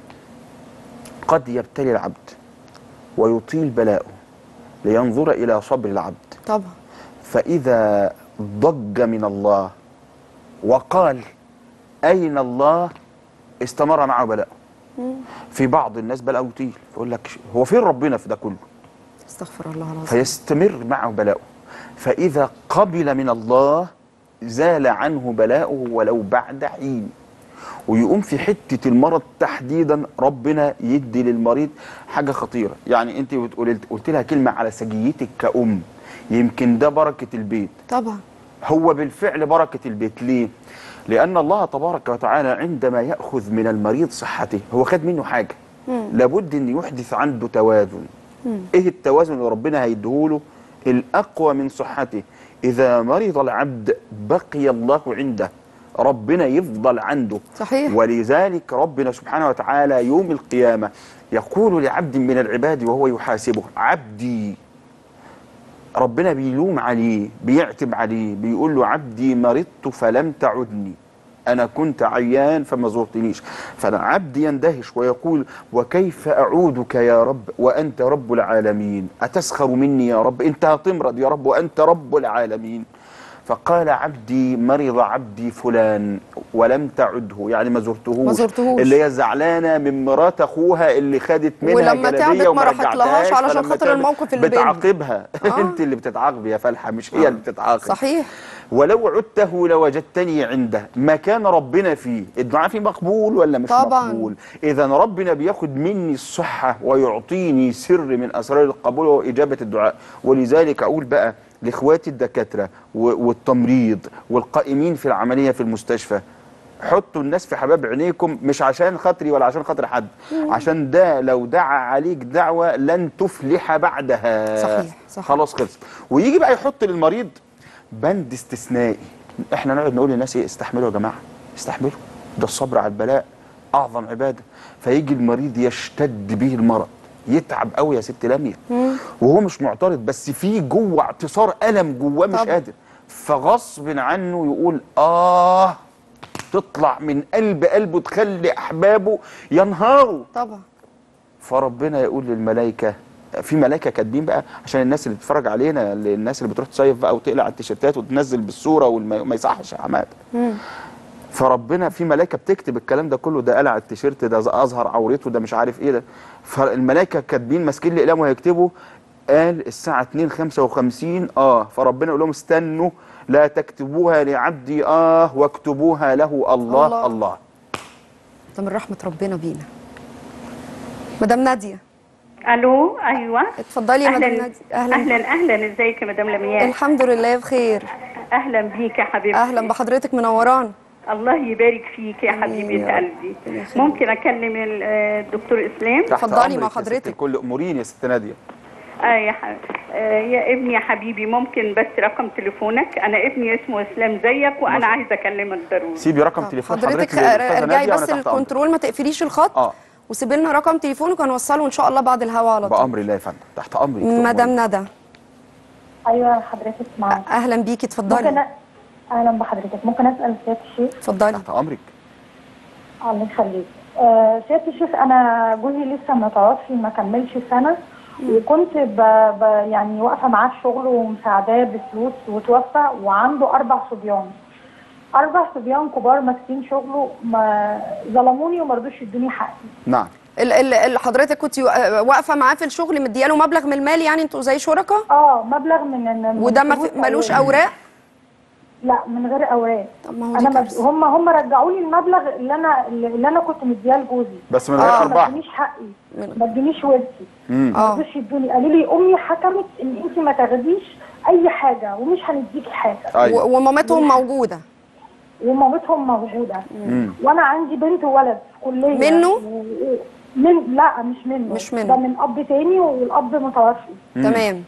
قد يبتلي العبد ويطيل بلاؤه لينظر الى صبر العبد طبعا فإذا ضج من الله وقال أين الله استمر معه بلاؤه في بعض الناس بلاؤه يطيل يقول لك هو فين ربنا في ده كله استغفر الله العظيم فيستمر معه بلاؤه فإذا قبل من الله زال عنه بلاؤه ولو بعد حين ويقوم في حتة المرض تحديدا ربنا يدي للمريض حاجة خطيرة يعني انت بتقول قلت لها كلمة على سجيتك كأم يمكن ده بركة البيت طبعا هو بالفعل بركة البيت ليه؟ لأن الله تبارك وتعالى عندما يأخذ من المريض صحته هو خد منه حاجة لابد أن يحدث عنده توازن إيه التوازن اللي ربنا هيديهوله؟ الأقوى من صحته إذا مرض العبد بقي الله عنده ربنا يفضل عنده صحيح. ولذلك ربنا سبحانه وتعالى يوم القيامة يقول لعبد من العباد وهو يحاسبه عبدي ربنا بيلوم عليه بيعتب عليه بيقول له عبدي مرضت فلم تعدني أنا كنت عيان فما زرتنيش فالعبد يندهش ويقول وكيف أعودك يا رب وأنت رب العالمين أتسخر مني يا رب أنت هتمرض يا رب وأنت رب العالمين فقال عبدي مرض عبدي فلان ولم تعده يعني ما زرتهوش ما زرتهوش. اللي هي زعلانه من مرات اخوها اللي خدت منها ولما جلابيه تعبت وما ما راحتلهاش رجعتهاش، علشان فلما خاطر تعبت الموقف اللي بينهم. بتعاقبها آه. انت اللي بتتعاقبي يا فلحه مش هي اللي بتتعاقب صحيح ولو عدته لوجدتني عنده ما كان ربنا فيه الدعاء فيه مقبول ولا مش طبعاً. مقبول اذا ربنا بياخد مني الصحه ويعطيني سر من اسرار القبول واجابه الدعاء ولذلك اقول بقى لاخواتي الدكاتره و- والتمريض والقائمين في العمليه في المستشفى حطوا الناس في حباب عينيكم مش عشان خاطري ولا عشان خاطر حد عشان ده لو دعا عليك دعوه لن تفلح بعدها صحيح، صح. خلاص خلص ويجي بقى يحط للمريض بند استثنائي احنا نقعد نقول للناس ايه استحملوا يا جماعه استحملوا ده الصبر على البلاء اعظم عباده فيجي المريض يشتد به المرض يتعب قوي يا ست لميا وهو مش معترض بس في جوه اعتصار الم جواه مش طبعا. قادر فغصب عنه يقول اه تطلع من قلب قلبه تخلي احبابه ينهاروا طبعا فربنا يقول للملائكه في ملائكه كاتبين بقى عشان الناس اللي بتتفرج علينا الناس اللي بتروح تصيف بقى وتقلع التيشيرتات وتنزل بالصوره وما يصحش يا عماد فربنا في ملائكه بتكتب الكلام ده كله ده قلع التيشيرت ده اظهر عورته ده مش عارف ايه ده فالملائكه كاتبين ماسكين الاقلام وهيكتبوا قال الساعه 2 55 اه فربنا يقول لهم استنوا لا تكتبوها لعبدي اه واكتبوها له الله الله. الله, الله. ده من رحمه ربنا بينا مدام ناديه الو ايوه اتفضلي يا مدام اهلا ناديه اهلا اهلا اهلا ازيك يا مدام لمياء الحمد لله بخير اهلا بيك يا حبيبتي اهلا بحضرتك منورانا الله يبارك فيك يا حبيبه يا قلبي ربنا يخليك. ممكن اكلم ال- آه، الدكتور اسلام تحت اتفضلي أمرك مع يا ست حضرتك. الكل امورين يا ست ناديه اه يا ح... آه يا ابني يا حبيبي ممكن بس رقم تليفونك انا ابني اسمه اسلام زيك وانا عايزه اكلمك ضروري سيبي رقم طب تليفون حضرتك حضرتك للأستاذة ارجعي نادية بس وأنا تحت أمرك. الكنترول ما تقفليش الخط اه وسيبي لنا رقم تليفونك هنوصله ان شاء الله بعد الهوا على طول بامر الله يا فندم تحت امرك مدام ندى ايوه حضرتك معاك اهلا بيكي ممكن اتفضلي أ- اهلا بحضرتك ممكن اسال سياده الشيخ اتفضلي تحت امرك الله يخليك آه سياده الشيخ انا جوزي لسه متوفي ما كملش سنه وكنت ب... ب... يعني واقفه معاه في شغله ومساعداه بفلوس وتوفى وعنده اربع صبيان اربع صبيان كبار ماسكين شغله ما ظلموني وما رضوش يدوني حقي نعم ال- ال- ال- حضرتك كنت واقفه معاه في الشغل مدياله مبلغ من المال يعني انتوا زي شركاء اه مبلغ من من وده ما فلوس في- ملوش أو- اوراق لا من غير اوراق طب ما هو دي انا مد... كارثة. هم هم رجعوا لي المبلغ اللي انا اللي انا كنت مدياه لجوزي بس من غير آه. ما ارباح ادونيش حقي من- ما ادونيش ورثي امم ما اه رضوش يدوني قالوا لي امي حكمت ان انت ما تاخديش اي حاجه ومش هنديكي حاجه ايوه و- ومامتهم موجوده ومامتهم موجوده امم وانا عندي بنت وولد في كليه منه؟ و... و- من لا مش منه مش منه. ده من اب تاني والاب متوفي تمام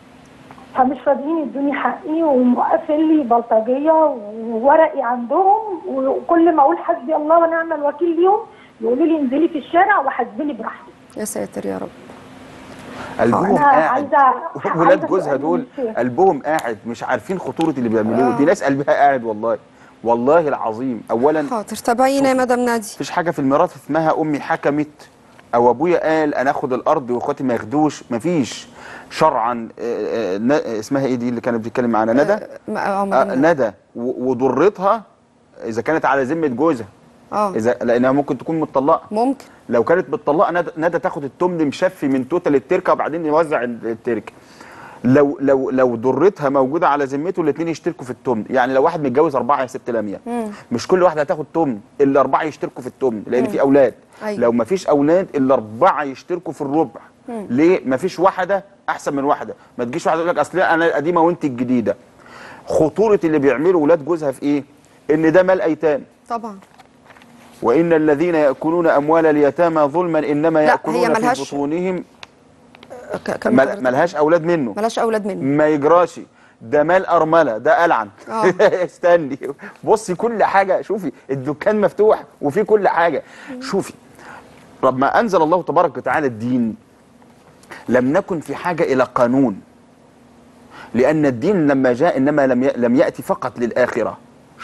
فمش راضيين يدوني حقي ومقفل لي بلطجيه وورقي عندهم وكل ما اقول حسبي الله ونعم الوكيل ليهم يقولوا لي انزلي في الشارع وحاسبيني براحتي يا ساتر يا رب قلبهم أنا قاعد عايزة- ولاد عايزة جوزها سؤال دول من الشيخ. قلبهم قاعد مش عارفين خطوره اللي بيعملوه آه. دي ناس قلبها قاعد والله والله العظيم اولا حاضر تابعينا يا مدام نادي مفيش حاجه في الميراث اسمها امي حكمت او ابويا قال انا اخد الارض واخواتي ما ياخدوش مفيش شرعا آه، آه، ن- اسمها ايه دي اللي كانت بتتكلم معانا ندى م- اه آه، مدام نادي. ندى و- وضرتها اذا كانت على ذمه جوزها اه اذا لانها ممكن تكون متطلقه ممكن لو كانت متطلقه ندى, ندى تاخد التمن مشفي من توتال التركه وبعدين يوزع التركه لو لو لو ضرتها موجوده على ذمته الاثنين يشتركوا في التمن يعني لو واحد متجوز اربعه يا ست لميا مش كل واحده هتاخد تمن الا اربعه يشتركوا في التمن لان في اولاد أيوة. لو ما فيش اولاد الا اربعه يشتركوا في الربع ليه ما فيش واحده احسن من واحده ما تجيش واحده تقول لك اصل انا القديمه وانت الجديده خطوره اللي بيعمله ولاد جوزها في ايه ان ده مال ايتام طبعا وإن الذين يأكلون أموال اليتامى ظلما إنما لا، يأكلون هي في ملهاش- بطونهم ك- كم مل- حضرتك؟ ملهاش أولاد منه ملهاش اولاد منه ما يجراش ده مال ارمله ده العن آه. استني بصي كل حاجه شوفي الدكان مفتوح وفي كل حاجه شوفي رب ما انزل الله تبارك وتعالى الدين لم نكن في حاجه الى قانون لان الدين لما جاء انما لم ي- لم ياتي فقط للاخره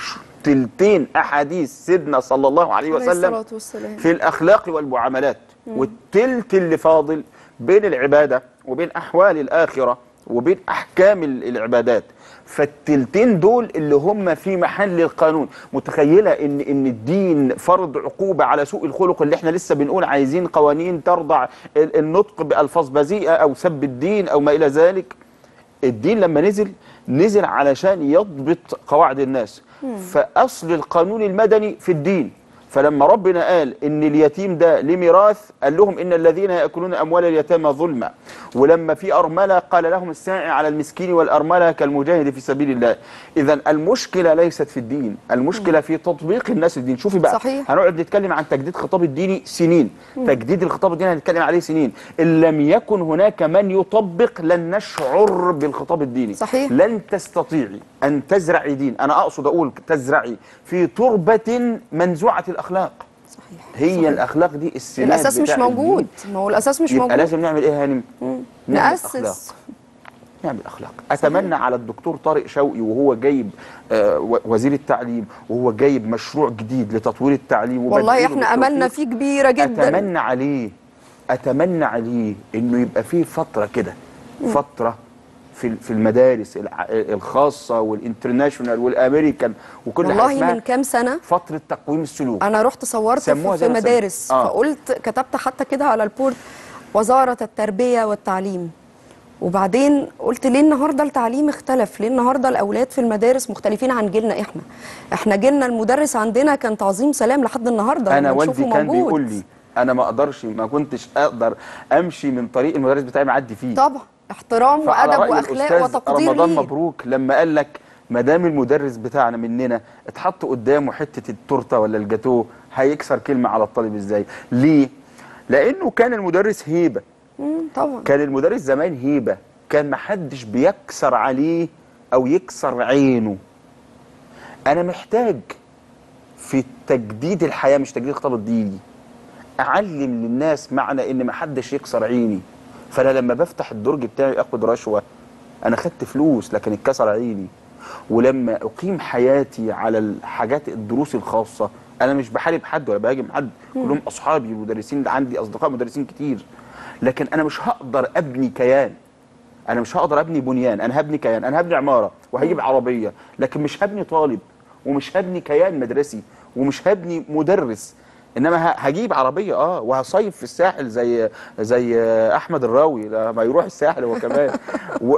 تلتين احاديث سيدنا صلى الله عليه عليه وسلم الصلاة والسلام في الاخلاق والمعاملات والتلت اللي فاضل بين العباده وبين احوال الاخره وبين احكام ال- العبادات فالتلتين دول اللي هم في محل القانون متخيله ان ان الدين فرض عقوبه على سوء الخلق اللي احنا لسه بنقول عايزين قوانين ترضع ال- النطق بالفاظ بذيئه او سب الدين او ما الى ذلك الدين لما نزل نزل علشان يضبط قواعد الناس فأصل القانون المدني في الدين فلما ربنا قال ان اليتيم ده لميراث قال لهم ان الذين ياكلون اموال اليتامى ظلما ولما في ارمله قال لهم الساعي على المسكين والارمله كالمجاهد في سبيل الله اذا المشكله ليست في الدين المشكله في تطبيق الناس الدين شوفي بقى صحيح. هنقعد نتكلم عن تجديد خطاب الديني سنين تجديد الخطاب الديني هنتكلم عليه سنين ان لم يكن هناك من يطبق لن نشعر بالخطاب الديني صحيح. لن تستطيعي ان تزرعي دين انا اقصد اقول تزرعي في تربه منزوعه الاخلاق صحيح هي صحيح. الاخلاق دي السمات الاساس مش بتاع موجود الدين. ما هو الاساس مش يبقى موجود لازم نعمل ايه يا هانم نعمل أخلاق. ناسس نعمل اخلاق اتمنى على الدكتور طارق شوقي وهو جايب آه و- وزير التعليم وهو جايب مشروع جديد لتطوير التعليم والله وبديله احنا املنا بالتوفيق. فيه كبيره جدا اتمنى عليه اتمنى عليه انه يبقى فيه فتره كده فتره في في المدارس الع- الخاصه والانترناشونال والامريكان وكل حاجه والله اسمها من كام سنه فتره تقويم السلوك انا رحت صورت سموها في, زي في ما سموا. مدارس آه. فقلت كتبت حتى كده على البورد وزاره التربيه والتعليم وبعدين قلت ليه النهارده التعليم اختلف ليه النهارده الاولاد في المدارس مختلفين عن جيلنا احنا احنا جيلنا المدرس عندنا كان تعظيم سلام لحد النهارده انا لما والدي نشوفه كان موجود. بيقول لي انا ما اقدرش ما كنتش اقدر امشي من طريق المدرس بتاعي معدي فيه طبعا احترام فعلى وادب رأي واخلاق الأستاذ وتقدير رمضان ليه. مبروك لما قال لك ما دام المدرس بتاعنا مننا اتحط قدامه حته التورته ولا الجاتوه هيكسر كلمه على الطالب ازاي؟ ليه؟ لانه كان المدرس هيبه مم، طبعا كان المدرس زمان هيبه كان محدش بيكسر عليه او يكسر عينه انا محتاج في تجديد الحياه مش تجديد الخطاب الديني اعلم للناس معنى ان محدش يكسر عيني فانا لما بفتح الدرج بتاعي اخد رشوه انا خدت فلوس لكن اتكسر عيني ولما اقيم حياتي على الحاجات الدروس الخاصه انا مش بحارب حد ولا بهاجم حد كلهم اصحابي المدرسين اللي عندي اصدقاء مدرسين كتير لكن انا مش هقدر ابني كيان انا مش هقدر ابني بنيان انا هبني كيان انا هبني عماره وهجيب عربيه لكن مش هبني طالب ومش هبني كيان مدرسي ومش هبني مدرس انما ه- هجيب عربيه اه وهصيف في الساحل زي زي احمد الراوي لما يروح الساحل هو كمان و...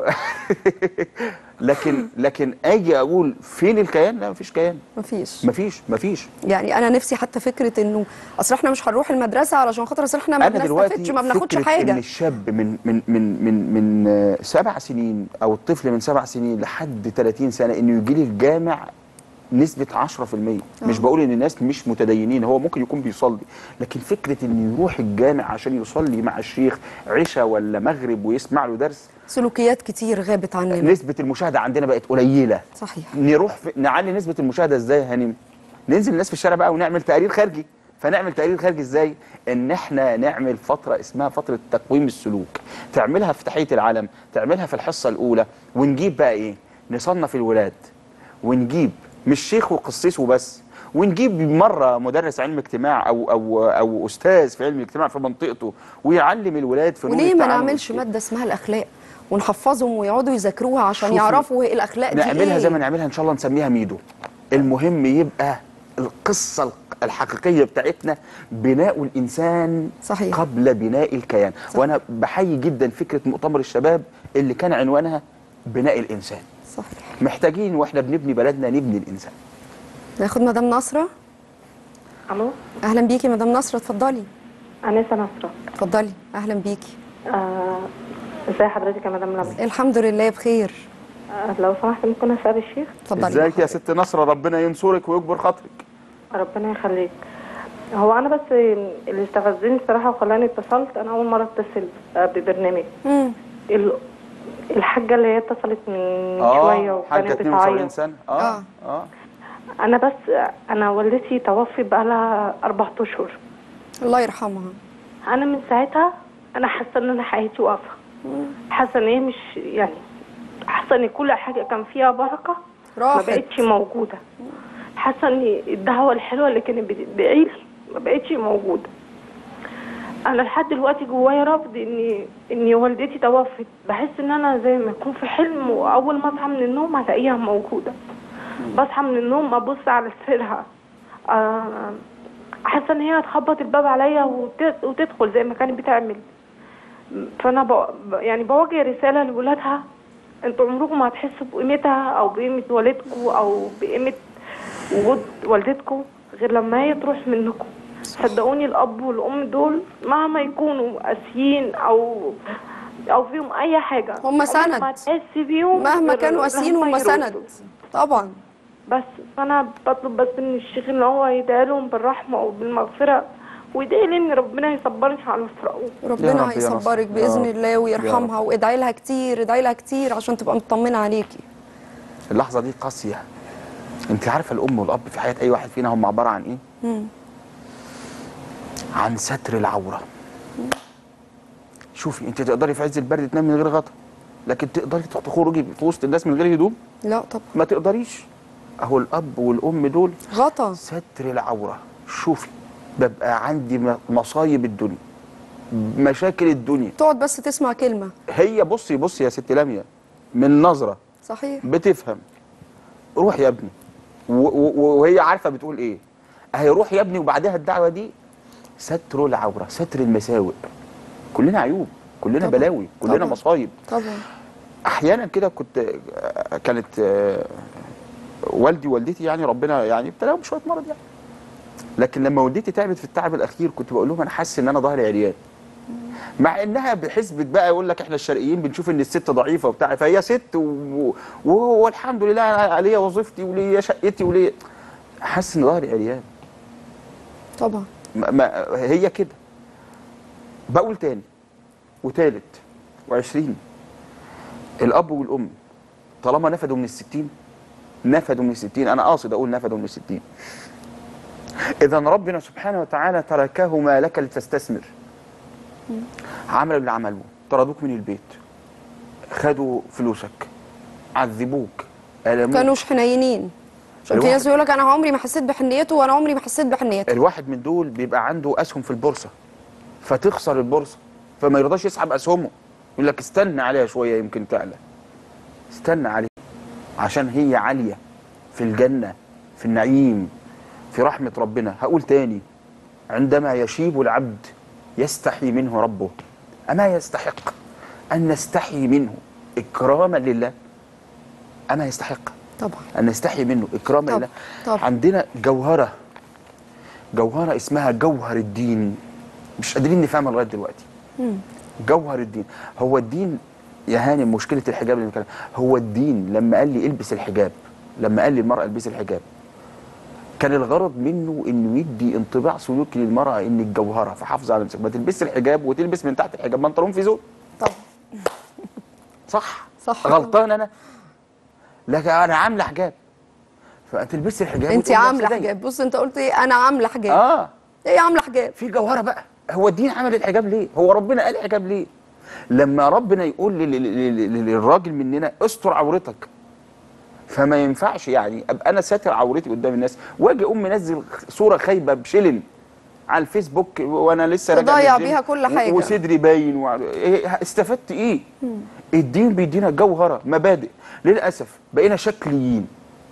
لكن لكن اجي اقول فين الكيان لا مفيش كيان مفيش مفيش مفيش يعني انا نفسي حتى فكره انه اصل احنا مش هنروح المدرسه علشان خاطر اصل احنا ما انا بنستفدش دلوقتي ما بناخدش فكرة ان حاجه الشاب من من من من من آه، سبع سنين او الطفل من سبع سنين لحد 30 سنه انه يجي لي الجامع نسبة 10% مش بقول ان الناس مش متدينين هو ممكن يكون بيصلي لكن فكرة انه يروح الجامع عشان يصلي مع الشيخ عشاء ولا مغرب ويسمع له درس سلوكيات كتير غابت عننا نسبة المشاهدة عندنا بقت قليلة صحيح نروح في... نعلي نسبه المشاهده ازاي يا هانم ننزل الناس في الشارع بقى ونعمل تقرير خارجي فنعمل تقرير خارجي ازاي ان احنا نعمل فتره اسمها فتره تقويم السلوك تعملها في تحيه العلم تعملها في الحصه الاولى ونجيب بقى ايه نصنف الولاد ونجيب مش شيخ وقسيس وبس ونجيب مره مدرس علم اجتماع او او او استاذ في علم الاجتماع في منطقته ويعلم الولاد فنون وليه ما التعامل نعملش ماده اسمها الاخلاق ونحفظهم ويقعدوا يذاكروها عشان شوفي، يعرفوا ايه الاخلاق دي نعملها ايه زي ما نعملها ان شاء الله نسميها ميدو المهم يبقى القصة الحقيقية بتاعتنا بناء الإنسان صحيح. قبل بناء الكيان صح. وأنا بحيي جدا فكرة مؤتمر الشباب اللي كان عنوانها بناء الإنسان صحيح محتاجين وإحنا بنبني بلدنا نبني الإنسان ناخد مدام نصره الو اهلا بيكي مدام نصره اتفضلي انسه نصره اتفضلي اهلا بيكي آه، ازي حضرتك يا مدام لمى الحمد لله بخير آه، لو سمحت ممكن اسال الشيخ اتفضلي ازيك يا ست نصرة ربنا ينصرك ويكبر خاطرك ربنا يخليك هو انا بس اللي استفزني الصراحه وخلاني اتصلت انا اول مره اتصل آه، ببرنامج مم. ال... الحاجه اللي هي اتصلت من اه شويه حاجه وكانت 72 بتعيط سنه اه آه. اه انا بس انا والدتي توفت بقالها اربع اشهر الله يرحمها انا من ساعتها انا حاسه ان انا حياتي واقفه حاسه ان هي مش يعني حاسه ان كل حاجه كان فيها بركه ما راحت بقتش موجوده حاسه ان الدعوه الحلوه اللي كانت بتدعي لي ما بقتش موجوده انا لحد دلوقتي جوايا رفض ان ان والدتي توفت بحس ان انا زي ما اكون في حلم واول ما اصحى من النوم الاقيها موجوده بصحى من النوم ابص على سريرها آه، حاسه ان هي هتخبط الباب عليا وت- وتدخل زي ما كانت بتعمل فانا ب... يعني بوجه رساله لولادها انتوا عمركم ما هتحسوا بقيمتها او بقيمه والدكم او بقيمه وجود والدتكم غير لما هي تروح منكم صدقوني الاب والام دول مهما يكونوا قاسيين او او فيهم اي حاجه هم عمرك سند. ما هتحس بيهم مهما غير كانوا قاسيين لما هم يردوا. سند طبعا بس انا بطلب بس من الشيخ ان هو يدعي لهم بالرحمه وبالمغفره ويدعي لي ان ربنا يصبرني على فراقهم يا ربنا رب يا هيصبرك نصر. باذن يا الله رب. ويرحمها وادعي لها كتير ادعي لها كتير عشان تبقى مطمنه عليكي اللحظه دي قاسيه انت عارفه الام والاب في حياه اي واحد فينا هم عباره عن ايه مم. عن ستر العوره شوفي انت تقدري في عز البرد تنامي من غير غطا لكن تقدري تخرجي في وسط الناس من غير هدوم لا طب ما تقدريش اهو الاب والام دول غطا ستر العوره شوفي ببقى عندي م- مصايب الدنيا مشاكل الدنيا تقعد بس تسمع كلمه هي بصي بصي يا ست لميا من نظره صحيح بتفهم روح يا ابني و- و- وهي عارفه بتقول ايه اهي روح يا ابني وبعدها الدعوه دي ستر العوره ستر المساوئ كلنا عيوب كلنا طبعا. بلاوي كلنا طبعا. مصايب طبعا احيانا كده كنت آه، كانت آه، والدي ووالدتي يعني ربنا يعني ابتلاهم بشويه مرض يعني لكن لما والدتي تعبت في التعب الاخير كنت بقول لهم انا حاسس ان انا ظهري عريان مع انها بحسبة بقى يقول لك احنا الشرقيين بنشوف ان الست ضعيفه وبتاع فهي ست و- و- والحمد لله انا ليا وظيفتي وليا شقتي وليا حاسس ان ظهري عريان طبعا ما ما هي كده بقول تاني وتالت وعشرين الاب والام طالما نفدوا من الستين نفدوا من الستين انا قاصد اقول نفدوا من الستين اذا ربنا سبحانه وتعالى تركهما لك لتستثمر عملوا اللي عملوه طردوك من البيت خدوا فلوسك عذبوك ألموك كانوش حنينين عشان في الواحد- ناس يقول لك انا عمري ما حسيت بحنيته وانا عمري ما حسيت بحنيته الواحد من دول بيبقى عنده اسهم في البورصه فتخسر البورصه فما يرضاش يسحب اسهمه يقول لك استنى عليها شويه يمكن تعلى استنى عليها عشان هي عاليه في الجنه في النعيم في رحمه ربنا هقول تاني عندما يشيب العبد يستحي منه ربه اما يستحق ان نستحي منه اكراما لله اما يستحق طبعا أن نستحي منه إكراما طب- لله طب. عندنا جوهرة جوهرة اسمها جوهر الدين مش قادرين نفهمها لغاية دلوقتي مم. جوهر الدين هو الدين يا هانم مشكلة الحجاب اللي بنتكلم هو الدين لما قال لي البس الحجاب لما قال لي المرأة البسي الحجاب كان الغرض منه انه يدي انطباع سلوكي للمرأة انك جوهرة فحافظ على نفسك ما تلبسي الحجاب وتلبس من تحت الحجاب بنطلون في زول طبعا صح صح غلطان انا لكن انا عامله حجاب فتلبسي الحجاب انت وتقولي عامله نفسي حجاب بص انت قلت ايه انا عامله حجاب اه ايه عامله حجاب في جوهره بقى هو الدين عمل الحجاب ليه هو ربنا قال الحجاب ليه لما ربنا يقول لل- لل- لل- للراجل مننا استر عورتك فما ينفعش يعني ابقى انا ساتر عورتي قدام الناس واجي اقوم منزل صوره خايبه بشلن على الفيسبوك وانا لسه راجع تضيع من الجيم بيها كل و- حاجة. وصدري باين وع- إيه استفدت ايه الدين بيدينا جوهره مبادئ للاسف بقينا شكليين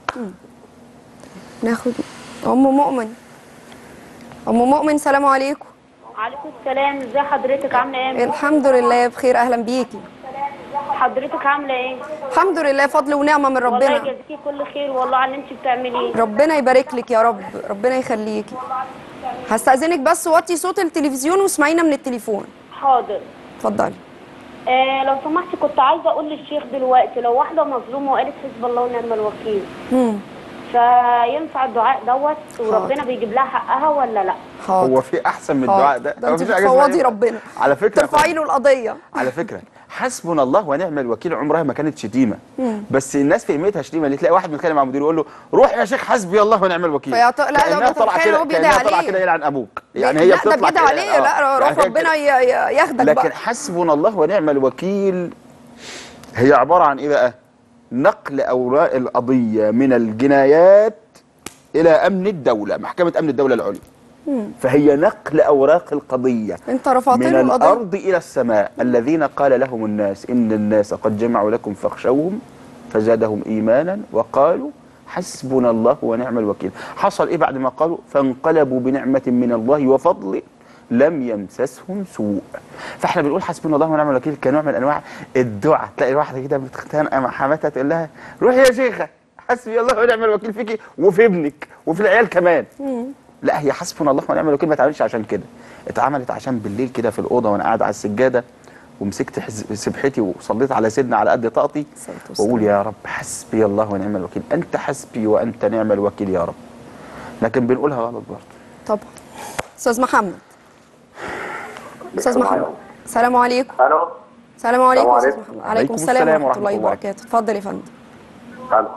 ناخد ام مؤمن ام مؤمن سلام عليكم عليكم السلام ازي حضرتك عامله ايه الحمد لله بخير اهلا بيكي حضرتك عامله ايه الحمد لله فضل ونعمه من والله ربنا يجازيكي كل خير والله على اللي انت بتعمليه ربنا يبارك لك يا رب ربنا يخليكي هستأذنك بس وطي صوت التلفزيون واسمعينا من التليفون حاضر اتفضلي آه لو سمحتي كنت عايزه اقول للشيخ دلوقتي لو واحده مظلومه وقالت حسب الله ونعم الوكيل مم. فينفع الدعاء دوت وربنا بيجيب لها حقها ولا لا حاضر هو في احسن من حاضر. الدعاء ده ده انت مفيش حاجة اسمها بتفوضي إيه؟ ربنا على فكره ترفعي له القضيه على فكره حسبنا الله ونعم الوكيل عمرها ما كانت شتيمه مم. بس الناس فهمتها شتيمه اللي تلاقي واحد بيتكلم مع مديره يقول له روح يا شيخ حسبي الله ونعم الوكيل فيعط- لا، ده كأنها طالعه بتتخيل كده هو بيدعي كأنها طالعه عليه. كده يلعن ابوك يعني هي لا ده بتطلع بيدعي كده عليه آه. لا روح يعني هي ربنا ي- ي- ياخدك لكن بقى حسبنا الله ونعم الوكيل هي عبارة عن إيه بقى؟ نقل أوراق القضية من الجنايات إلى أمن الدولة محكمة أمن الدولة العليا مم. فهي نقل أوراق القضية انت رفعت من له القضيه الأرض إلى السماء الذين قال لهم الناس إن الناس قد جمعوا لكم فاخشوهم فزادهم إيمانا وقالوا حسبنا الله ونعم الوكيل حصل إيه بعد ما قالوا فانقلبوا بنعمة من الله وفضل لم يمسسهم سوء فاحنا بنقول حسبنا الله ونعم الوكيل كنوع من انواع الدعاء تلاقي واحده كده بتختنق مع حماتها تقول لها روحي يا شيخه حسبي الله ونعم الوكيل فيكي وفي ابنك وفي العيال كمان لا هي حسبنا الله ونعم الوكيل ما اتعملتش عشان كده اتعملت عشان بالليل كده في الاوضه وانا قاعد على السجاده ومسكت حز- سبحتي وصليت على سيدنا على قد طاقتي واقول يا رب حسبي الله ونعم الوكيل انت حسبي وانت نعم الوكيل يا رب لكن بنقولها غلط برضه طبعا استاذ محمد استاذ محمد السلام عليكم الو السلام عليكم السلام استاذ عليكم. محمد عليكم السلام ورحمه الله وبركاته اتفضل يا فندم الو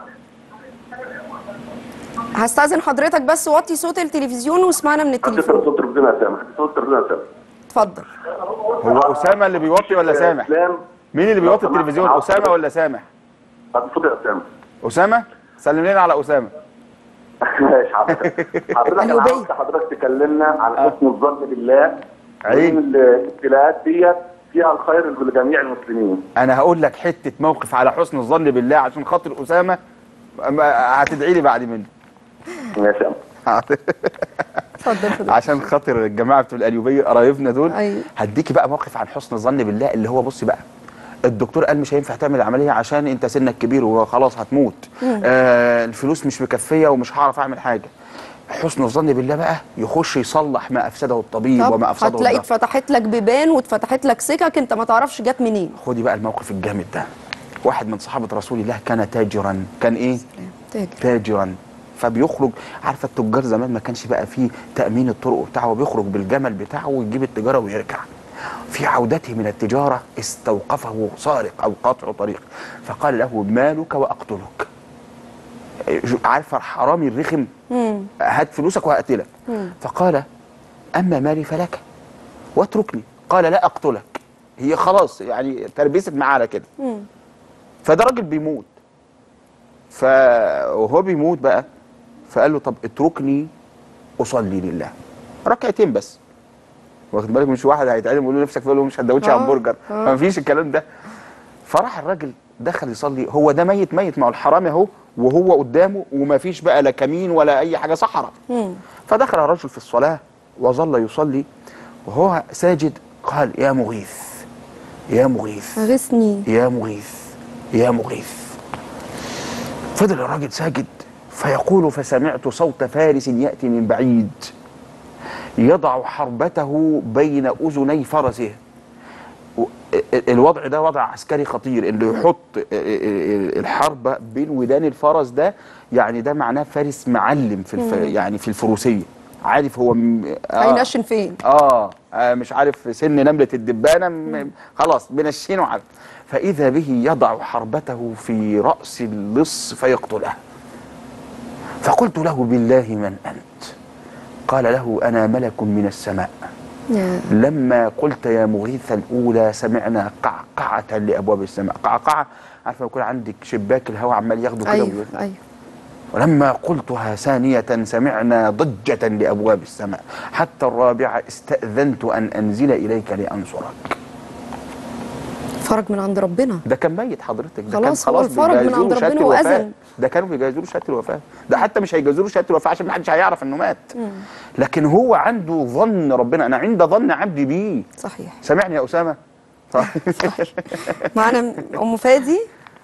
هستاذن حضرتك بس وطي صوت التلفزيون واسمعنا من التليفون صوت التلفزيون يا سامح صوت التلفزيون يا سامح اتفضل هو اسامه اللي بيوطي ولا سامح مين اللي بيوطي التلفزيون اسامه ولا سامح صوت يا سامح اسامه سلم لنا على اسامه ماشي حضرتك حضرتك انا عاوز حضرتك تكلمنا عن حسن الظن بالله عين. وإن الابتلاءات ديت فيها الخير لجميع المسلمين انا هقول لك حته موقف على حسن الظن بالله عشان خاطر اسامه ما- هتدعي لي بعد منه ماشي اتفضل عشان خاطر الجماعه بتوع القليوبيه قرايبنا دول أيوة. هديكي بقى موقف عن حسن الظن بالله اللي هو بصي بقى الدكتور قال مش هينفع تعمل العمليه عشان انت سنك كبير وخلاص هتموت مم. آه الفلوس مش مكفيه ومش هعرف اعمل حاجه حسن الظن بالله بقى يخش يصلح ما افسده الطبيب طب وما افسده هتلاقي الدكتور. اتفتحت لك بيبان واتفتحت لك سكك انت ما تعرفش جت منين خدي بقى الموقف الجامد ده واحد من صحابه رسول الله كان تاجرا كان ايه تاجر تاجرا فبيخرج عارفه التجار زمان ما كانش بقى فيه تامين الطرق بتاعه وبيخرج بالجمل بتاعه ويجيب التجاره ويرجع في عودته من التجاره استوقفه سارق او قاطع طريق فقال له مالك واقتلك جو- عارفه الحرامي الرخم مم. هات فلوسك وهقتلك فقال اما مالي فلك واتركني قال لا اقتلك هي خلاص يعني تربست معاه على كده مم. فده راجل بيموت ف وهو بيموت بقى فقال له طب اتركني اصلي لله ركعتين بس واخد بالك مش واحد هيتعلم يقول له نفسك فيه مش سندوتش آه، همبرجر آه. مفيش الكلام ده فراح الراجل دخل يصلي هو ده ميت ميت ما هو الحرامي اهو وهو قدامه ومفيش بقى لا كمين ولا اي حاجه صحراء مم. فدخل الرجل في الصلاة وظل يصلي وهو ساجد قال يا مغيث يا مغيث غثني يا مغيث يا مغيث فضل الراجل ساجد فيقول فسمعت صوت فارس يأتي من بعيد يضع حربته بين أذني فرسه و- ال- الوضع ده وضع عسكري خطير انه يحط ال- ال- الحربة بين ودان الفرس ده يعني ده معناه فارس معلم في الف... مم. يعني في الفروسية عارف هو م... هينشن فين آه, اه مش عارف سن نملة الدبانة م... خلاص منشينه عارف فإذا به يضع حربته في رأس اللص فيقتله فقلت له بالله من أنت قال له أنا ملك من السماء يا. لما قلت يا مغيث الأولى سمعنا قعقعة لأبواب السماء قعقعة عارفة يكون عندك شباك الهواء عمال ياخده كده ايوه ويطلع. ايوه ولما قلتها ثانية سمعنا ضجة لأبواب السماء حتى الرابعة استأذنت أن أنزل إليك لأنصرك فرج من عند ربنا ده كان ميت حضرتك ده خلاص كان هو خلاص الفرج من بيجهزوا عند له شهادة ربنا الوفاة. وأذن. ده كانوا بيجهزوا له شهادة الوفاة ده حتى مش هيجهزوا له شهادة الوفاة عشان ما حدش هيعرف انه مات مم. لكن هو عنده ظن ربنا انا عند ظن عبدي بيه صحيح سامعني يا اسامه طيب. معانا ام فادي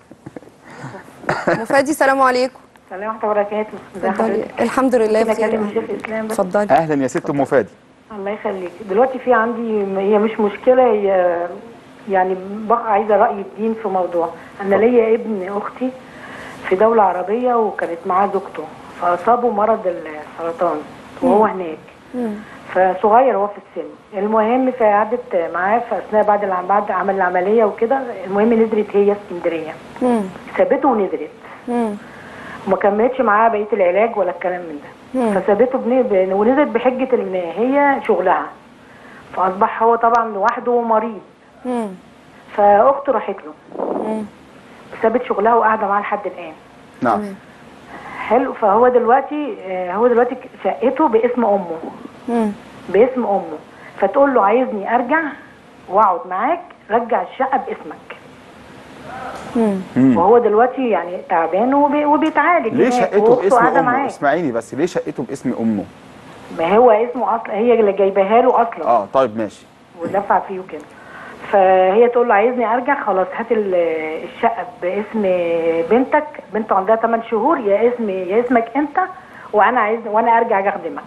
ام فادي السلام عليكم السلام ورحمة الله وبركاته ازي اتفضلي. حضرتك؟ الحمد لله ممكن بخير اكلم الشيخ اسلام بس اتفضلي اهلا يا ست ام فادي الله يخليك دلوقتي في عندي هي مش مشكلة هي يعني بقى عايزة رأي الدين في موضوع أنا ليا ابن أختي في دولة عربية وكانت معاه زوجته فأصابه مرض السرطان وهو مم. هناك مم. فصغير هو في السن المهم فقعدت معاه في اثناء بعد الع- بعد عمل العمليه وكده المهم نزلت هي اسكندريه مم. سابته ونزلت مم. وما كملتش معاه بقيه العلاج ولا الكلام من ده مم. فسابته بن... ب- ونزلت بحجه ان هي شغلها فاصبح هو طبعا لوحده مريض مم. فاخته راحت له مم. سابت شغلها وقاعده معاه لحد الان نعم حلو فهو دلوقتي آه، هو دلوقتي شقته باسم امه مم. باسم امه فتقول له عايزني ارجع واقعد معاك رجع الشقه باسمك مم. وهو دلوقتي يعني تعبان وبي... وبيتعالج ليه هناك، شقته وأخته باسم قاعدة امه معاه. اسمعيني بس ليه شقته باسم امه ما هو اسمه اصلا هي اللي جايباها له اصلا اه طيب ماشي ودفع فيه وكده فهي تقول له عايزني ارجع خلاص هات ال- الشقه باسم بنتك بنته عندها 8 شهور يا اسم يا اسمك انت وانا عايز وانا ارجع اخدمك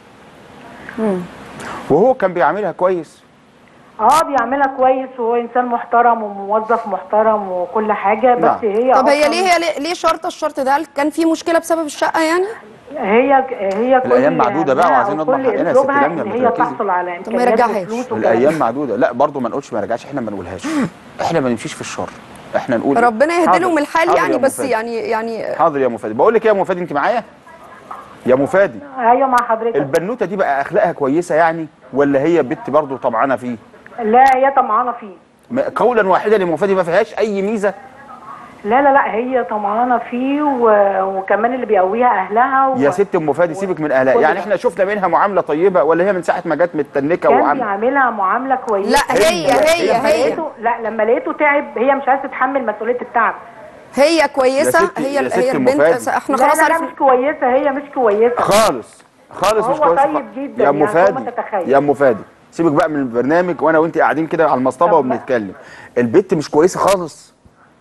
وهو كان بيعاملها كويس اه بيعملها كويس وهو انسان محترم وموظف محترم وكل حاجه بس نعم. هي طب هي أصلاً- ليه هي ليه- ليه شرط الشرط ده هل كان في مشكله بسبب الشقه يعني هي هي كل الأيام معدودة بقى همها وعايزين نضمن وكل حقنا يا ست أسلوبها لميا، ان ما هي تركزي. تحصل على طب ما امكانيات يرجعهاش. وفلوس وكلام الايام معدوده لا برضه ما نقولش ما رجعش احنا ما نقولهاش احنا ما نمشيش في الشر احنا نقول ربنا يهدي حاضر، لهم الحال حاضر يعني يا بس مفادي. يعني يعني حاضر يا مفادي بقول لك ايه يا مفادي انت معايا يا مفادي ايوه مع حضرتك البنوته دي بقى اخلاقها كويسه يعني ولا هي بنت برضه طمعانه فيه لا هي طمعانه فيه ما- قولا واحدا يا مفادي ما فيهاش اي ميزه لا لا لا هي طمعانه فيه و... وكمان اللي بيقويها اهلها و... يا ست ام فادي سيبك من اهلها كل يعني ده. احنا شفنا منها معامله طيبه ولا هي من ساعه ما جت متنكه كان وعامله بيعاملها معامله كويسه لا هي هي لما هي لقيته لا لما لقيته تعب هي مش عايزه تتحمل مسؤوليه التعب هي كويسه يا ست- هي يا ست هي أم البنت فادي. احنا لا خلاص لا, لا عرفنا مش كويسه هي مش كويسه خالص خالص مش هو كويس طيب خالص. جدا يا يعني ام فوق ما فادي تتخيل. يا ام فادي سيبك بقى من البرنامج وانا وانت قاعدين كده على المصطبه طب وبنتكلم البت مش كويسه خالص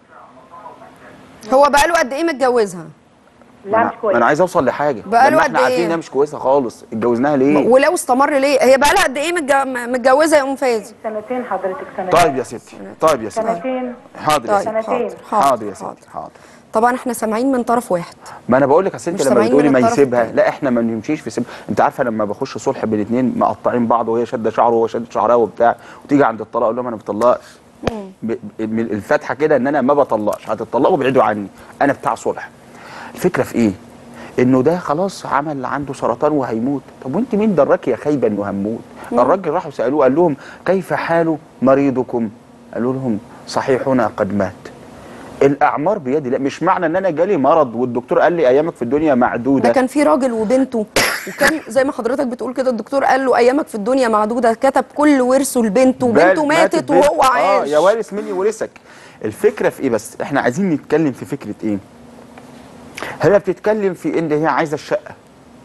هو بقاله قد ايه متجوزها لا مش ما كويس انا عايز اوصل لحاجه بقاله لما قد احنا عارفين إيه؟ انها مش كويسه خالص اتجوزناها ليه ولو استمر ليه هي بقى لها قد ايه متج- متجوزه يا ام فايز سنتين حضرتك سنتين طيب يا ستي طيب يا ستي سنتين حاضر يا طيب ستي سنتين. حاضر حاضر يا حاضر ستي حاضر طبعا احنا سامعين من طرف واحد ما انا بقول لك اصل انت مش لما سامعين بتقولي من ما الطرف يسيبها التاني. لا احنا ما نمشيش في سيب انت عارفه لما بخش صلح بين اتنين مقطعين بعض وهي شاده شعره وهو شاده شعرها وبتاع وتيجي عند الطلاق اقول لهم انا ما بطلقش ب- ب- من الفاتحه كده ان انا ما بطلقش هتطلقوا ابعدوا عني انا بتاع صلح الفكره في ايه انه ده خلاص عمل عنده سرطان وهيموت طب وانت مين دراك يا خايبه انه هيموت الراجل راحوا سالوه قال لهم كيف حال مريضكم قالوا لهم صحيحنا قد مات الاعمار بيد الله مش معنى ان انا جالي مرض والدكتور قال لي ايامك في الدنيا معدوده ده كان في راجل وبنته وكان زي ما حضرتك بتقول كده الدكتور قال له ايامك في الدنيا معدوده كتب كل ورثه لبنته وبنته بل- ماتت بنت- وهو اه عايش يا وارث مني ورثك الفكره في ايه بس احنا عايزين نتكلم في فكره ايه هي بتتكلم في ان هي عايزه الشقه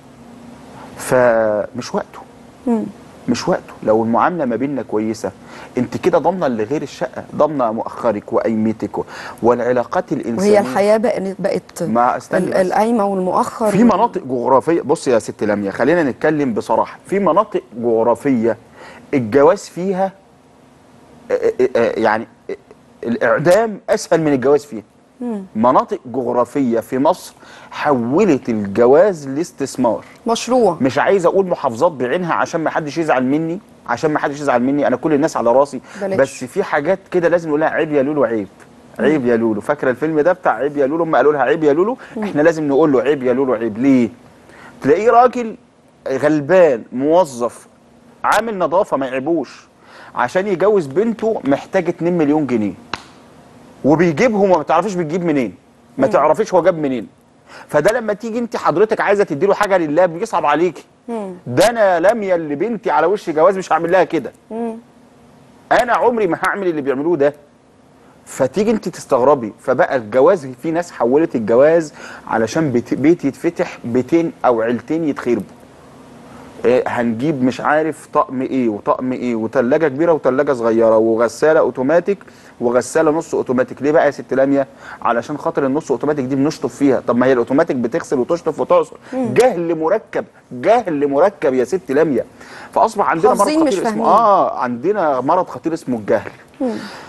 فمش وقته مم. مش وقته لو المعامله ما بيننا كويسه انت كده ضامنه لغير الشقه ضامنه مؤخرك وقيمتك و- والعلاقات الانسانيه وهي الحياه بقت بقت ما استني ال- بس. القايمه والمؤخر في مناطق جغرافيه بص يا ست لميا خلينا نتكلم بصراحه في مناطق جغرافيه الجواز فيها آه، آه، آه، يعني آه، الاعدام اسهل من الجواز فيها مم. مناطق جغرافيه في مصر حولت الجواز لاستثمار مشروع مش عايز اقول محافظات بعينها عشان ما حدش يزعل مني عشان ما حدش يزعل مني انا كل الناس على راسي بلاش. بس في حاجات كده لازم نقولها عيب يا لولو عيب عيب يا لولو فاكره الفيلم ده بتاع عيب يا لولو هم قالوا لها عيب يا لولو احنا لازم نقول له عيب يا لولو عيب ليه تلاقيه راجل غلبان موظف عامل نظافه ما يعيبوش عشان يجوز بنته محتاج 2 مليون جنيه وبيجيبهم وما تعرفيش بتجيب منين ما تعرفيش هو جاب منين فده لما تيجي انت حضرتك عايزه تديله حاجه لله بيصعب عليكي مم. ده انا لميا اللي بنتي على وش جواز مش هعمل لها كده مم. انا عمري ما هعمل اللي بيعملوه ده فتيجي انت تستغربي فبقى الجواز في ناس حولت الجواز علشان بيت, بيت يتفتح بيتين او عيلتين يتخربوا إيه هنجيب مش عارف طقم ايه وطقم ايه وثلاجه كبيره وثلاجه صغيره وغساله اوتوماتيك وغساله نص اوتوماتيك ليه بقى يا ست لاميا علشان خاطر النص اوتوماتيك دي بنشطف فيها طب ما هي الاوتوماتيك بتغسل وتشطف وتعصر جهل مركب جهل مركب يا ست لاميا فاصبح عندنا مرض حافظين مش خطير اسمه فاهمين. اه عندنا مرض خطير اسمه الجهل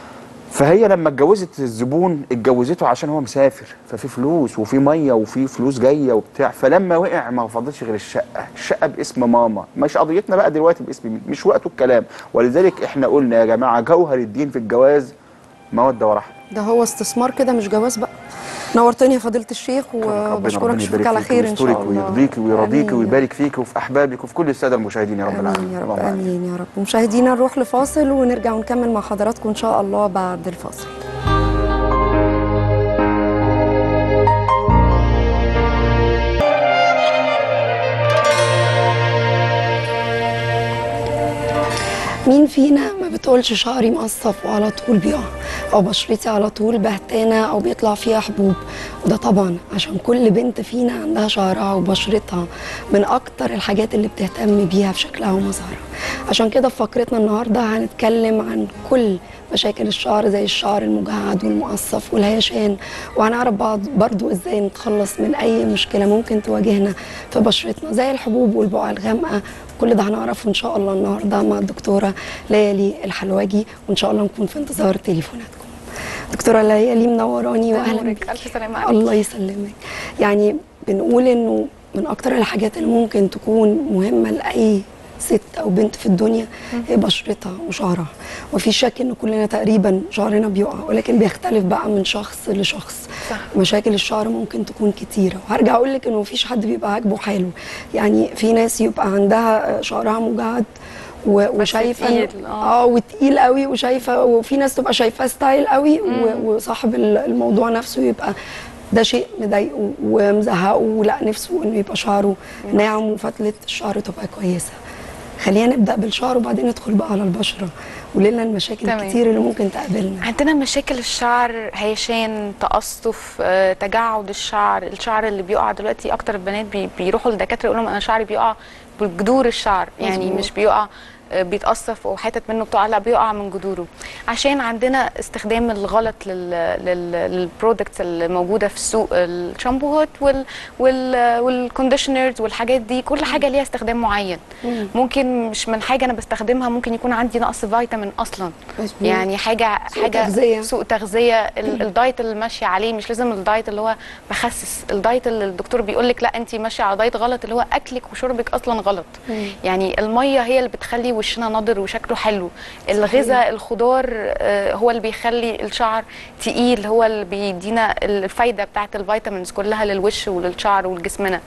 فهي لما اتجوزت الزبون اتجوزته عشان هو مسافر ففي فلوس وفي ميه وفي فلوس جايه وبتاع فلما وقع ما فضلش غير الشقه الشقه باسم ماما مش قضيتنا بقى دلوقتي باسم مين مش وقته الكلام ولذلك احنا قلنا يا جماعه جوهر الدين في الجواز موده ورحمه ده هو استثمار كده مش جواز بقى نورتني يا فضيله الشيخ وبشكرك ربنا اشوفك يبارك على فيك خير ان ويسترك شاء الله ويرضيك ويرضيك آمين. ويبارك فيك وفي احبابك وفي كل الساده المشاهدين يا رب امين العالمين يا رب اللهم آمين. امين يا رب مشاهدينا نروح لفاصل ونرجع ونكمل مع حضراتكم ان شاء الله بعد الفاصل مين فينا ما بتقولش شعري مقصف وعلى طول بيقع او بشرتي على طول بهتانه او بيطلع فيها حبوب وده طبعا عشان كل بنت فينا عندها شعرها وبشرتها من اكتر الحاجات اللي بتهتم بيها في شكلها ومظهرها عشان كده في فقرتنا النهارده هنتكلم عن كل مشاكل الشعر زي الشعر المجعد والمقصف والهيشان وهنعرف بعض برضو ازاي نتخلص من اي مشكله ممكن تواجهنا في بشرتنا زي الحبوب والبقع الغامقه كل ده هنعرفه ان شاء الله النهارده مع الدكتوره ليالي الحلواجي وان شاء الله نكون في انتظار تليفوناتكم دكتوره ليالي منوراني واهلا نورك. بك ألف سلامة عليك. الله يسلمك يعني بنقول انه من اكتر الحاجات اللي ممكن تكون مهمه لاي ست او بنت في الدنيا هي بشرتها وشعرها وفي شك ان كلنا تقريبا شعرنا بيقع ولكن بيختلف بقى من شخص لشخص صح. مشاكل الشعر ممكن تكون كتيره وهرجع اقول لك انه مفيش حد بيبقى عاجبه حاله يعني في ناس يبقى عندها شعرها مجعد و- وشايفه إنه- تقيل، آه. اه وتقيل قوي وشايفه وفي ناس تبقى شايفاه ستايل قوي و- وصاحب ال- الموضوع نفسه يبقى ده شيء مضايقه ومزهقه ولا نفسه انه يبقى شعره ناعم وفتله الشعر تبقى كويسه خلينا نبدا بالشعر وبعدين ندخل بقى على البشره ولنا المشاكل تمام. الكتير اللي ممكن تقابلنا عندنا مشاكل الشعر هيشان تقصف آه، تجعد الشعر الشعر اللي بيقع دلوقتي اكتر البنات بي بيروحوا للدكاتره يقولوا لهم انا شعري بيقع بجذور الشعر يعني مظبوط. مش بيقع آه، بيتقصف وحتت منه بتقع لا بيقع من جذوره عشان عندنا استخدام الغلط لل لل للبرودكتس اللي موجوده في السوق الشامبوهات وال وال والكونديشنرز والحاجات دي كل حاجه ليها استخدام معين مم. ممكن مش من حاجه انا بستخدمها ممكن يكون عندي نقص فيتامين اصلا مظبوط. يعني حاجه سوء حاجه تغذية. سوء تغذيه ال- الدايت اللي ماشيه عليه مش لازم الدايت اللي هو بخسس الدايت اللي الدكتور بيقول لك لا انت ماشيه على دايت غلط اللي هو اكلك وشربك اصلا غلط مم. يعني الميه هي اللي بتخلي وشنا نضر وشكله حلو الغذاء الخضار آه، هو اللي بيخلي الشعر تقيل هو اللي بيدينا الفايده بتاعت الفيتامينز كلها للوش وللشعر ولجسمنا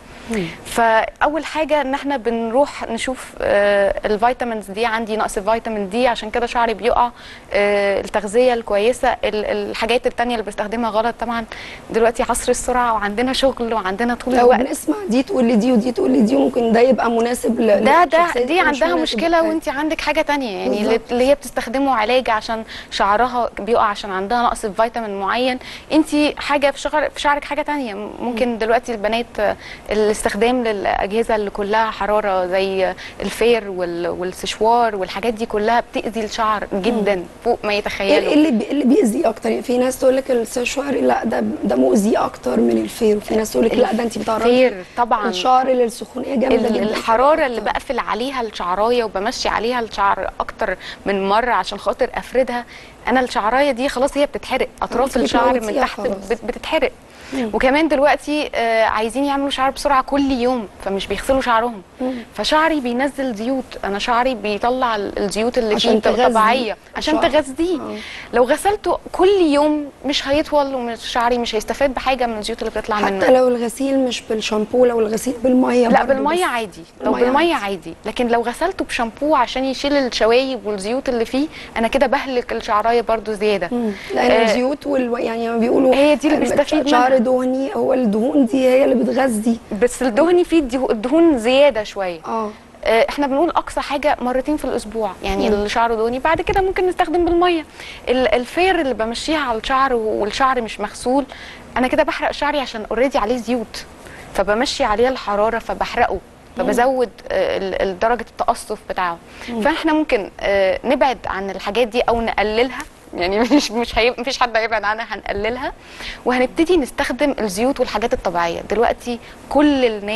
فاول حاجه ان احنا بنروح نشوف آه، الفيتامينز دي عندي نقص فيتامين دي عشان كده شعري بيقع آه، التغذيه الكويسه ال- الحاجات التانية اللي بستخدمها غلط طبعا دلوقتي عصر السرعه وعندنا شغل وعندنا طول لو الوقت بنسمع دي تقول لي دي ودي تقول لي دي ممكن ده يبقى مناسب ل- ده ده لشخصية دي مش عندها مناسب مشكله للتانية. وانت عندك حاجه تانية يعني اللي, بالظبط. اللي هي بتستخدمه علاج عشان شعرها بيقع عشان عندها نقص في فيتامين معين انت حاجه في شعر في شعرك حاجه تانية ممكن دلوقتي البنات آه، الاستخدام للاجهزه اللي كلها حراره زي الفير وال- والسشوار والحاجات دي كلها بتاذي الشعر جدا فوق ما ايه يتخيلوا إيه اللي بي... اللي بيأذي اكتر يعني في ناس تقول لك السشوار لا ده ده مؤذي اكتر من الفير وفي ناس تقول لك لا ده انت بتعرضي الفير طبعا الشعر للسخونيه جامده ال- جدا الحراره اللي بقفل عليها الشعرايه وبمشي عليها الشعر اكتر من مره عشان خاطر افردها انا الشعرايه دي خلاص هي بتتحرق اطراف انت الشعر من بتموتيها تحت خلاص. بت- بتتحرق وكمان دلوقتي آه عايزين يعملوا شعر بسرعه كل يوم فمش بيغسلوا شعرهم فشعري بينزل زيوت انا شعري بيطلع ال- الزيوت اللي عشان فيه تغذي طبيعيه عشان الشعر. تغذيه لو غسلته كل يوم مش هيطول ومش شعري مش هيستفاد بحاجه من الزيوت اللي بتطلع منه حتى لو الغسيل مش بالشامبو لو الغسيل بالميه لا برضه بالميه بس. عادي لو المية بالميه عادي لكن لو غسلته بشامبو عشان يشيل الشوايب والزيوت اللي فيه انا كده بهلك الشعرايه برضو زياده لان آه، الزيوت وال... يعني ما بيقولوا هي دي اللي بيستفيد شعر منها. دهني هو الدهون دي هي اللي بتغذي بس الدهني فيه الدهو- الدهون زياده شويه اه آه، احنا بنقول اقصى حاجه مرتين في الاسبوع يعني مم. اللي شعره دهني بعد كده ممكن نستخدم بالميه ال- الفير اللي بمشيها على الشعر والشعر مش مغسول انا كده بحرق شعري عشان اوريدي عليه زيوت فبمشي عليه الحراره فبحرقه فبزود آه، ال- ال- درجه التقصف بتاعه مم. فاحنا ممكن آه، نبعد عن الحاجات دي او نقللها يعني مش مش هي مفيش حد هيبعد عنها هنقللها وهنبتدي نستخدم الزيوت والحاجات الطبيعيه دلوقتي كل الناس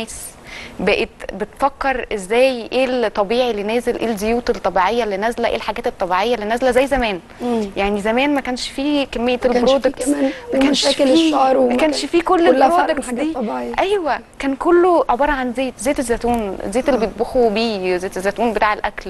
بقت بتفكر ازاي ايه الطبيعي اللي نازل ايه الزيوت الطبيعيه اللي نازله ايه الحاجات الطبيعيه اللي نازله زي زمان مم. يعني زمان ما كانش فيه كميه ما كانش فيه البرودكتس كمان ما كانش مشاكل فيه الشعر ما وما كانش كان- فيه كل كلها فعلاً البرودكتس حاجات دي طبيعية. ايوه كان كله عباره عن زيت زيت الزيتون الزيت اللي بيطبخوا بيه زيت الزيتون بتاع الاكل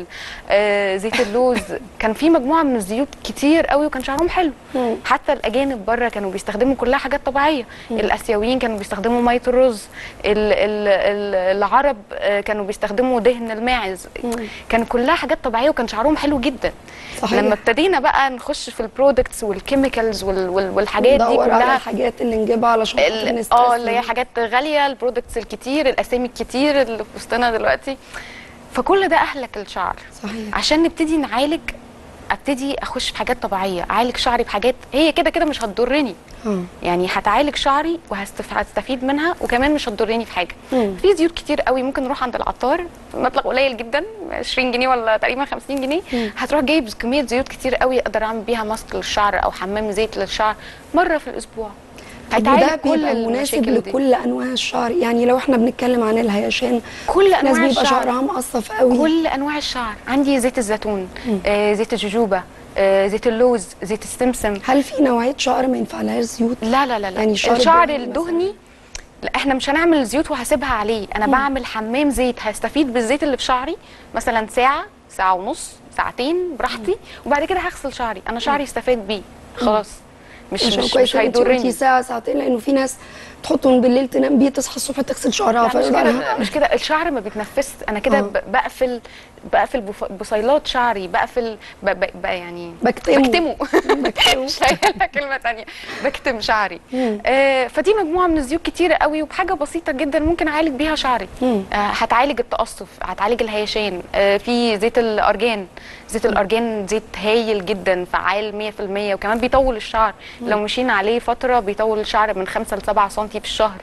آه زيت اللوز كان في مجموعه من الزيوت كتير قوي وكان شعرهم حلو حتى الاجانب بره كانوا بيستخدموا كلها حاجات طبيعيه الاسيويين كانوا بيستخدموا ميه الرز ال ال ال العرب آه، كانوا بيستخدموا دهن الماعز كان كلها حاجات طبيعيه وكان شعرهم حلو جدا صحيح. لما ابتدينا بقى نخش في البرودكتس والكيميكالز وال وال والحاجات دي ندور على كلها الحاجات اللي نجيبها علشان خاطر ال- نستسلم. اه اللي هي حاجات غاليه البرودكتس الكتير الاسامي الكتير اللي في وسطنا دلوقتي فكل ده اهلك الشعر صحيح عشان نبتدي نعالج ابتدي اخش في حاجات طبيعيه اعالج شعري بحاجات هي كده كده مش هتضرني اه يعني هتعالج شعري وهستفيد منها وكمان مش هتضرني في حاجه مم. في زيوت كتير قوي ممكن نروح عند العطار مبلغ قليل جدا 20 جنيه ولا تقريبا 50 جنيه هتروح جايب كميه زيوت كتير قوي اقدر اعمل بيها ماسك للشعر او حمام زيت للشعر مره في الاسبوع طب وده هيتعالج كل بيبقى مناسب المشاكل دي. لكل انواع الشعر يعني لو احنا بنتكلم عن الهيشان كل ناس انواع بيبقى الشعر شعرها مقصف قوي كل انواع الشعر عندي زيت الزيتون آه زيت الجوجوبا آه زيت اللوز زيت السمسم هل في نوعيه شعر ما ينفعلهاش زيوت لا لا لا, لا. يعني الشعر الشعر الدهني الدهني لا احنا مش هنعمل زيوت وهسيبها عليه انا مم. بعمل حمام زيت هستفيد بالزيت اللي في شعري مثلا ساعه ساعه ونص ساعتين براحتي وبعد كده هغسل شعري انا شعري استفاد بيه خلاص مش عشان مش, كويس مش إن انت قلتي هيضرني ساعه ساعتين لانه في ناس تحطه من بالليل تنام بيه تصحى الصبح تغسل شعرها لا مش فيقول كده لها مش كده الشعر ما بيتنفس انا كده آه. ب- بقفل بقفل بف- بصيلات شعري بقفل ب ب ب يعني بكتمه. بكتمه مش لاقيه لها كلمه تانية بكتم شعري آه فدي مجموعه من الزيوت كتيره قوي وبحاجه بسيطه جدا ممكن اعالج بيها شعري آه هتعالج التقصف هتعالج الهيشان آه في زيت الارجان زيت الارجان زيت هايل جدا فعال 100% وكمان بيطول الشعر مم. لو مشينا عليه فتره بيطول الشعر من 5 ل 7 سم في الشهر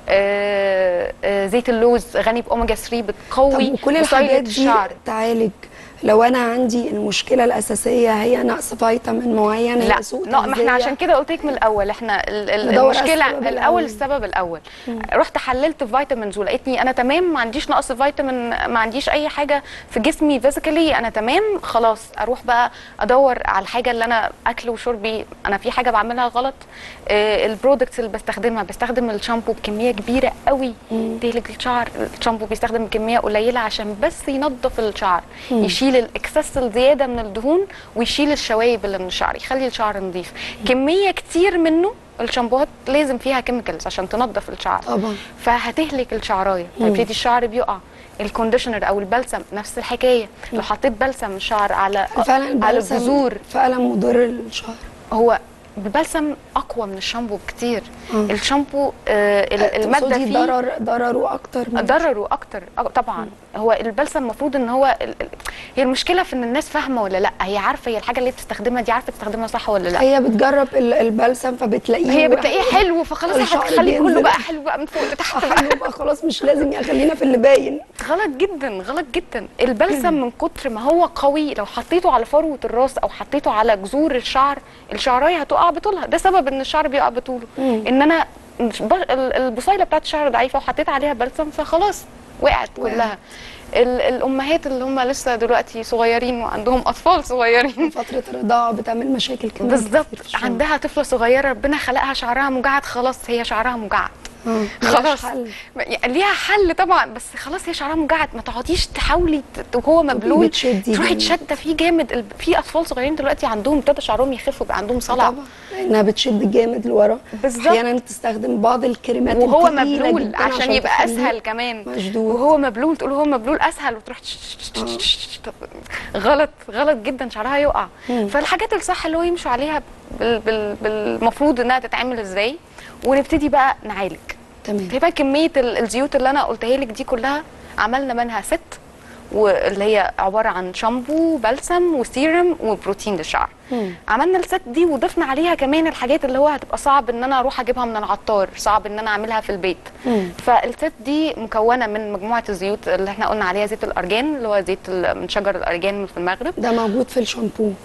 آه آه زيت اللوز غني باوميجا 3 بتقوي طب وكل بصيلة الحاجات دي الشعر تعالج لو انا عندي المشكله الاساسيه هي نقص فيتامين معين لا هي سوء لا ما احنا تغذية. عشان كده قلت لك من الاول احنا ال- ال- ندور على المشكله السبب الاول الأول. السبب الاول مم. رحت حللت فيتامينز ولقيتني انا تمام ما عنديش نقص فيتامين ما عنديش اي حاجه في جسمي فيزيكالي انا تمام خلاص اروح بقى ادور على الحاجه اللي انا اكل وشربي انا في حاجه بعملها غلط آه البرودكتس اللي بستخدمها بستخدم الشامبو بكميه كبيره قوي تهلك الشعر الشامبو بيستخدم كميه قليله عشان بس ينظف الشعر مم. يشيل الاكسس الزياده من الدهون ويشيل الشوايب اللي من الشعر يخلي الشعر نظيف كميه كتير منه الشامبوهات لازم فيها كيميكالز عشان تنظف الشعر طبعا فهتهلك الشعرايه مم. هيبتدي الشعر بيقع الكونديشنر او البلسم نفس الحكايه لو حطيت بلسم الشعر على فعلا على البلسم الجذور فعلا مضر للشعر هو البلسم اقوى من الشامبو بكتير مم. الشامبو آه ال- الماده تقصدي فيه ضرر ضرره اكتر من ضرره اكتر أه، طبعا هو البلسم المفروض ان هو ال- ال- هي المشكله في ان الناس فاهمه ولا لا هي عارفه هي الحاجه اللي بتستخدمها دي عارفه تستخدمها صح ولا لا هي بتجرب ال- البلسم فبتلاقيه هي بتلاقيه حلو فخلاص الشعر هتخلي كله بينزل. بقى حلو بقى من فوق لتحت حلو بقى خلاص مش لازم يخلينا في اللي باين غلط جدا غلط جدا البلسم من كتر ما هو قوي لو حطيته على فروه الراس او حطيته على جذور الشعر الشعرايه هتقع بطولها ده سبب ان الشعر بيقع بطوله مم. ان انا مش ب- ال- البصيله بتاعت الشعر ضعيفه وحطيت عليها بلسم فخلاص وقعت كلها ال- الامهات اللي هم لسه دلوقتي صغيرين وعندهم اطفال صغيرين فتره الرضاعه بتعمل مشاكل كمان بالظبط كتير في الشعر. عندها طفله صغيره ربنا خلقها شعرها مجعد خلاص هي شعرها مجعد آه، خلاص ملهاش حل. يعني ليها حل طبعا بس خلاص هي شعرها مجعد ما تقعديش تحاولي ت- وهو مبلول بتشدي تروحي جامد. تشده فيه جامد ال- في اطفال صغيرين دلوقتي عندهم ابتدى شعرهم يخف ويبقى عندهم صلع طبعا لانها بتشد جامد لورا بالظبط. احيانا تستخدم بعض الكريمات وهو التقيلة مبلول جداً عشان يبقى تخليه اسهل كمان مشدود وهو مبلول تقول هو مبلول اسهل وتروح تش- تش- تش- تش- تش- طب غلط غلط جدا شعرها يقع مم. فالحاجات الصح اللي هو يمشوا عليها بال بال بالمفروض انها تتعمل ازاي ونبتدي بقى نعالج تمام تبقى كميه ال- الزيوت اللي انا قلتها لك دي كلها عملنا منها ست واللي هي عباره عن شامبو بلسم وسيرم وبروتين للشعر مم. عملنا الست دي وضفنا عليها كمان الحاجات اللي هو هتبقى صعب ان انا اروح اجيبها من العطار صعب ان انا اعملها في البيت مم. فالست دي مكونه من مجموعه الزيوت اللي احنا قلنا عليها زيت الارجان اللي هو زيت ال- من شجر الارجان في المغرب ده موجود في الشامبو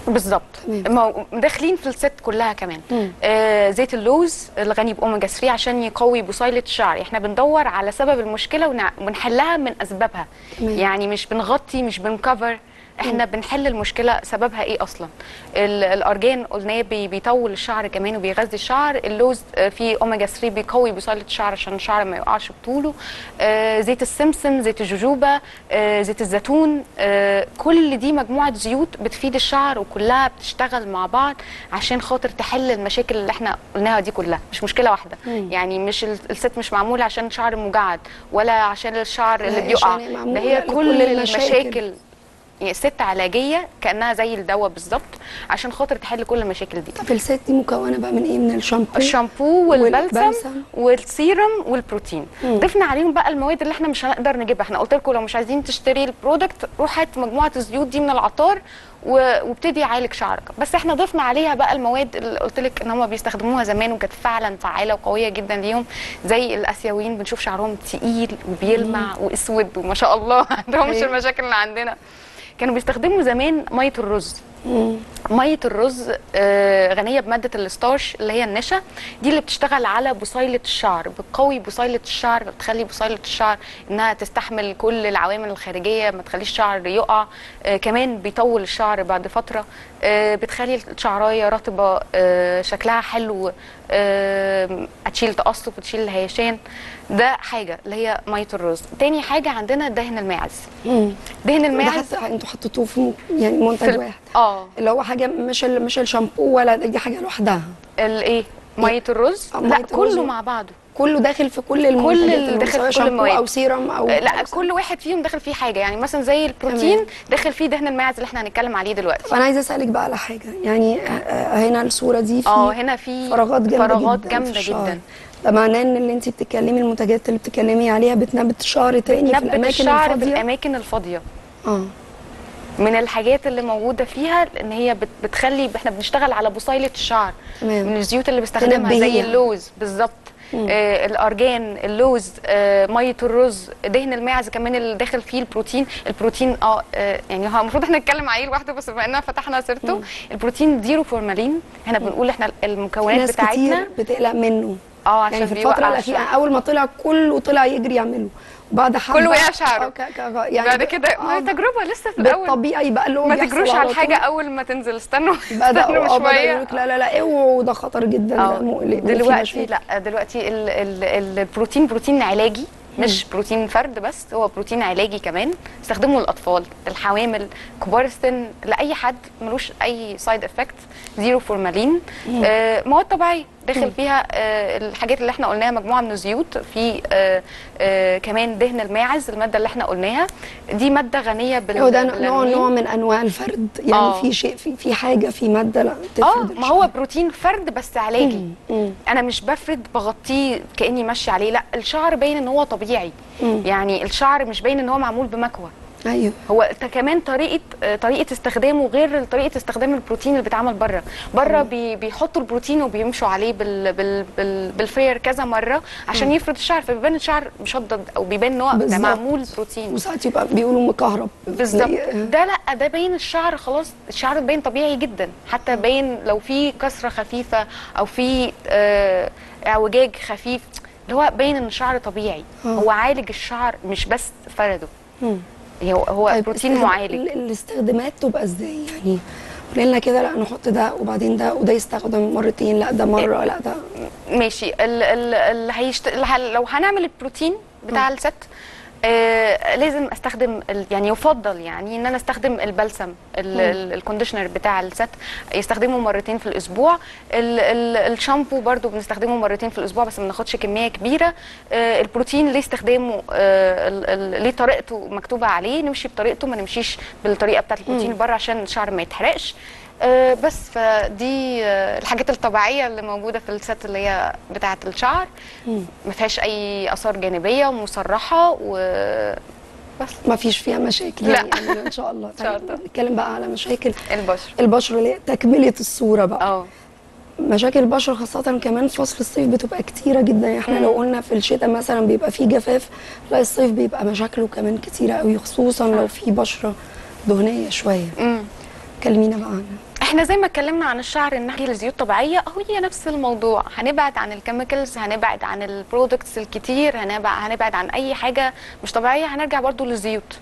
بالظبط ما- داخلين في الست كلها كمان آه زيت اللوز الغني باوميجا 3 عشان يقوي بصيله الشعر احنا بندور على سبب المشكله ونع- ونحلها من اسبابها تمام. يعني مش بنغطي مش بنكفر احنا بنحل المشكله سببها ايه اصلا ال- الارجان قلناه بي- بيطول الشعر كمان وبيغذي الشعر اللوز آه، فيه اوميجا 3 بيقوي بصيله الشعر عشان الشعر ما يقعش بطوله آه، زيت السمسم زيت الجوجوبا آه، زيت الزيتون آه، كل دي مجموعه زيوت بتفيد الشعر وكلها بتشتغل مع بعض عشان خاطر تحل المشاكل اللي احنا قلناها دي كلها مش مشكله واحده مم. يعني مش ال- الست مش معموله عشان شعر مجعد ولا عشان الشعر اللي لا، بيقع عشان هي معمولة ده هي لكل كل المشاكل. المشاكل يعني ست علاجيه كانها زي الدواء بالظبط عشان خاطر تحل كل المشاكل دي طب الست دي مكونه بقى من ايه من الشامبو الشامبو والبلسم والبلسم. والسيرم والبروتين مم. ضفنا عليهم بقى المواد اللي احنا مش هنقدر نجيبها احنا قلت لكم لو مش عايزين تشتري البرودكت روح هات مجموعه الزيوت دي من العطار و- وابتدي عالج شعرك بس احنا ضفنا عليها بقى المواد اللي قلت لك ان هم بيستخدموها زمان وكانت فعلا فعاله وقويه جدا ليهم زي الاسيويين بنشوف شعرهم تقيل وبيلمع واسود وما شاء الله ما عندهمش أيوة. المشاكل اللي عندنا كانوا بيستخدموا زمان ميه الرز ميه الرز آه، غنيه بماده الستارش اللي هي النشا دي اللي بتشتغل على بصيله الشعر بتقوي بصيله الشعر بتخلي بصيله الشعر انها تستحمل كل العوامل الخارجيه ما تخليش الشعر يقع آه، كمان بيطول الشعر بعد فتره آه، بتخلي الشعرايه رطبه آه، شكلها حلو آه، هتشيل تقصف وتشيل الهيشان ده حاجه اللي هي ميه الرز تاني حاجه عندنا دهن الماعز دهن ده الماعز حتى انتوا حطيتوه في م- يعني في منتج ال- واحد اه اللي هو حاجه مش ال- مش الشامبو ولا دي حاجه لوحدها الايه ميه الرز آه، لا مية الرز. كله مع بعضه كله داخل في كل المنتجات كل اللي ال- داخل سواء في كل شامبو المواد او سيرم او آه، لا كل واحد فيهم داخل فيه حاجه يعني مثلا زي البروتين داخل فيه دهن الماعز اللي احنا هنتكلم عليه دلوقتي فانا عايزه اسالك بقى على حاجه يعني آه، آه، هنا الصوره دي في اه هنا في فراغات جامده فراغات جدا جامده في الشعر. جدا ده معناه ان اللي انت بتتكلمي المنتجات اللي بتتكلمي عليها بتنبت الشعر تاني في نبت الاماكن الشعر في الفاضيه الاماكن الفاضيه اه من الحاجات اللي موجوده فيها ان هي بت- بتخلي احنا بنشتغل على بصيله الشعر تمام. من الزيوت اللي بستخدمها زي تنبهيها. اللوز بالظبط مم. آه الارجان اللوز آه ميه الرز دهن الماعز كمان اللي داخل فيه البروتين البروتين اه, آه يعني هو المفروض احنا نتكلم عليه لوحده بس بما اننا فتحنا سيرته البروتين زيرو فورمالين احنا بنقول احنا المكونات ناس بتاعتنا كتير بتقلق منه اه عشان يعني في بيوقع الفتره الاخيره الشعر. اول ما طلع كله طلع يجري يعمله وبعد حبه كله وقع شعره. آه، ك- ك- يعني بعد كده ما هي تجربه لسه في الاول بالطبيعي بقى اللي هو ما بيحصل تجروش على على الحاجه طول. اول ما تنزل استنوا بدأوا استنوا اه بدأوا شويه يقولوا لك لا لا لا اوعوا ده خطر جدا ده مقلق وفي دلوقتي مشاكل. لا دلوقتي ال ال البروتين بروتين علاجي مش بروتين فرد بس هو بروتين علاجي كمان استخدمه للاطفال الحوامل كبار السن لاي حد ملوش اي سايد افكت زيرو فورمالين مم. آه مواد طبيعيه داخل مم. فيها آه الحاجات اللي احنا قلناها مجموعه من الزيوت في آه آه كمان دهن الماعز الماده اللي احنا قلناها دي ماده غنيه بال هو ده نوع بالألمين. نوع من انواع الفرد يعني آه. في شيء في في حاجه في ماده لا اه تفرد ما هو بروتين فرد بس علاجي مم. مم. انا مش بفرد بغطيه كاني ماشيه عليه لا الشعر باين ان هو طبيعي مم. يعني الشعر مش باين ان هو معمول بمكوى ايوه هو ت- كمان طريقه آه، طريقه استخدامه غير طريقه استخدام البروتين اللي بيتعمل بره بره بي بيحطوا البروتين وبيمشوا عليه بال بال بال بالفير كذا مره عشان مم. يفرد الشعر فبيبان الشعر مشدد او بيبان ان هو ده بالظبط. معمول بروتين وساعات يبقى بيقولوا مكهرب بالظبط تلاقيه- ده لا ده باين الشعر خلاص الشعر باين طبيعي جدا حتى باين لو في كسره خفيفه او في آه اعوجاج خفيف اللي هو باين ان الشعر طبيعي آه. هو عالج الشعر مش بس فرده مم. هو هو طيب بروتين استخدام- معالج ال- الاستخدامات تبقى ازاي يعني قولي لنا كده لا نحط ده وبعدين ده وده يستخدم مرتين لا ده مره لا ده ماشي ال ال ال هيشت... ال- هل- لو هنعمل البروتين بتاع الست آه لازم استخدم ال... يعني يفضل يعني ان انا استخدم البلسم ال... مم. ال- الكونديشنر بتاع الست يستخدمه مرتين في الاسبوع ال... ال... الشامبو برضو بنستخدمه مرتين في الاسبوع بس ما ناخدش كميه كبيره آه البروتين ليه استخدامه آه ال... ال... ليه طريقته مكتوبه عليه نمشي بطريقته ما نمشيش بالطريقه بتاعت البروتين مم. بره عشان الشعر ما يتحرقش آه، بس فدي آه، الحاجات الطبيعيه اللي موجوده في الست اللي هي بتاعه الشعر ما فيهاش اي اثار جانبيه ومصرحه وبس ما فيش فيها مشاكل لا. يعني يعني ان شاء الله شاء طيب نتكلم بقى على مشاكل البشره البشره اللي هي تكمله الصوره بقى اه مشاكل البشره خاصه كمان في فصل الصيف بتبقى كتيره جدا يعني احنا مم. لو قلنا في الشتاء مثلا بيبقى فيه جفاف لا الصيف بيبقى مشاكله كمان كتيره قوي خصوصا لو في بشره دهنيه شويه امم كلمينا بقى عنها احنا زي ما اتكلمنا عن الشعر ان هي الزيوت طبيعيه اهو هي نفس الموضوع هنبعد عن الكيميكالز هنبعد عن البرودكتس الكتير هنبعد هنبعد عن اي حاجه مش طبيعيه هنرجع برضو للزيوت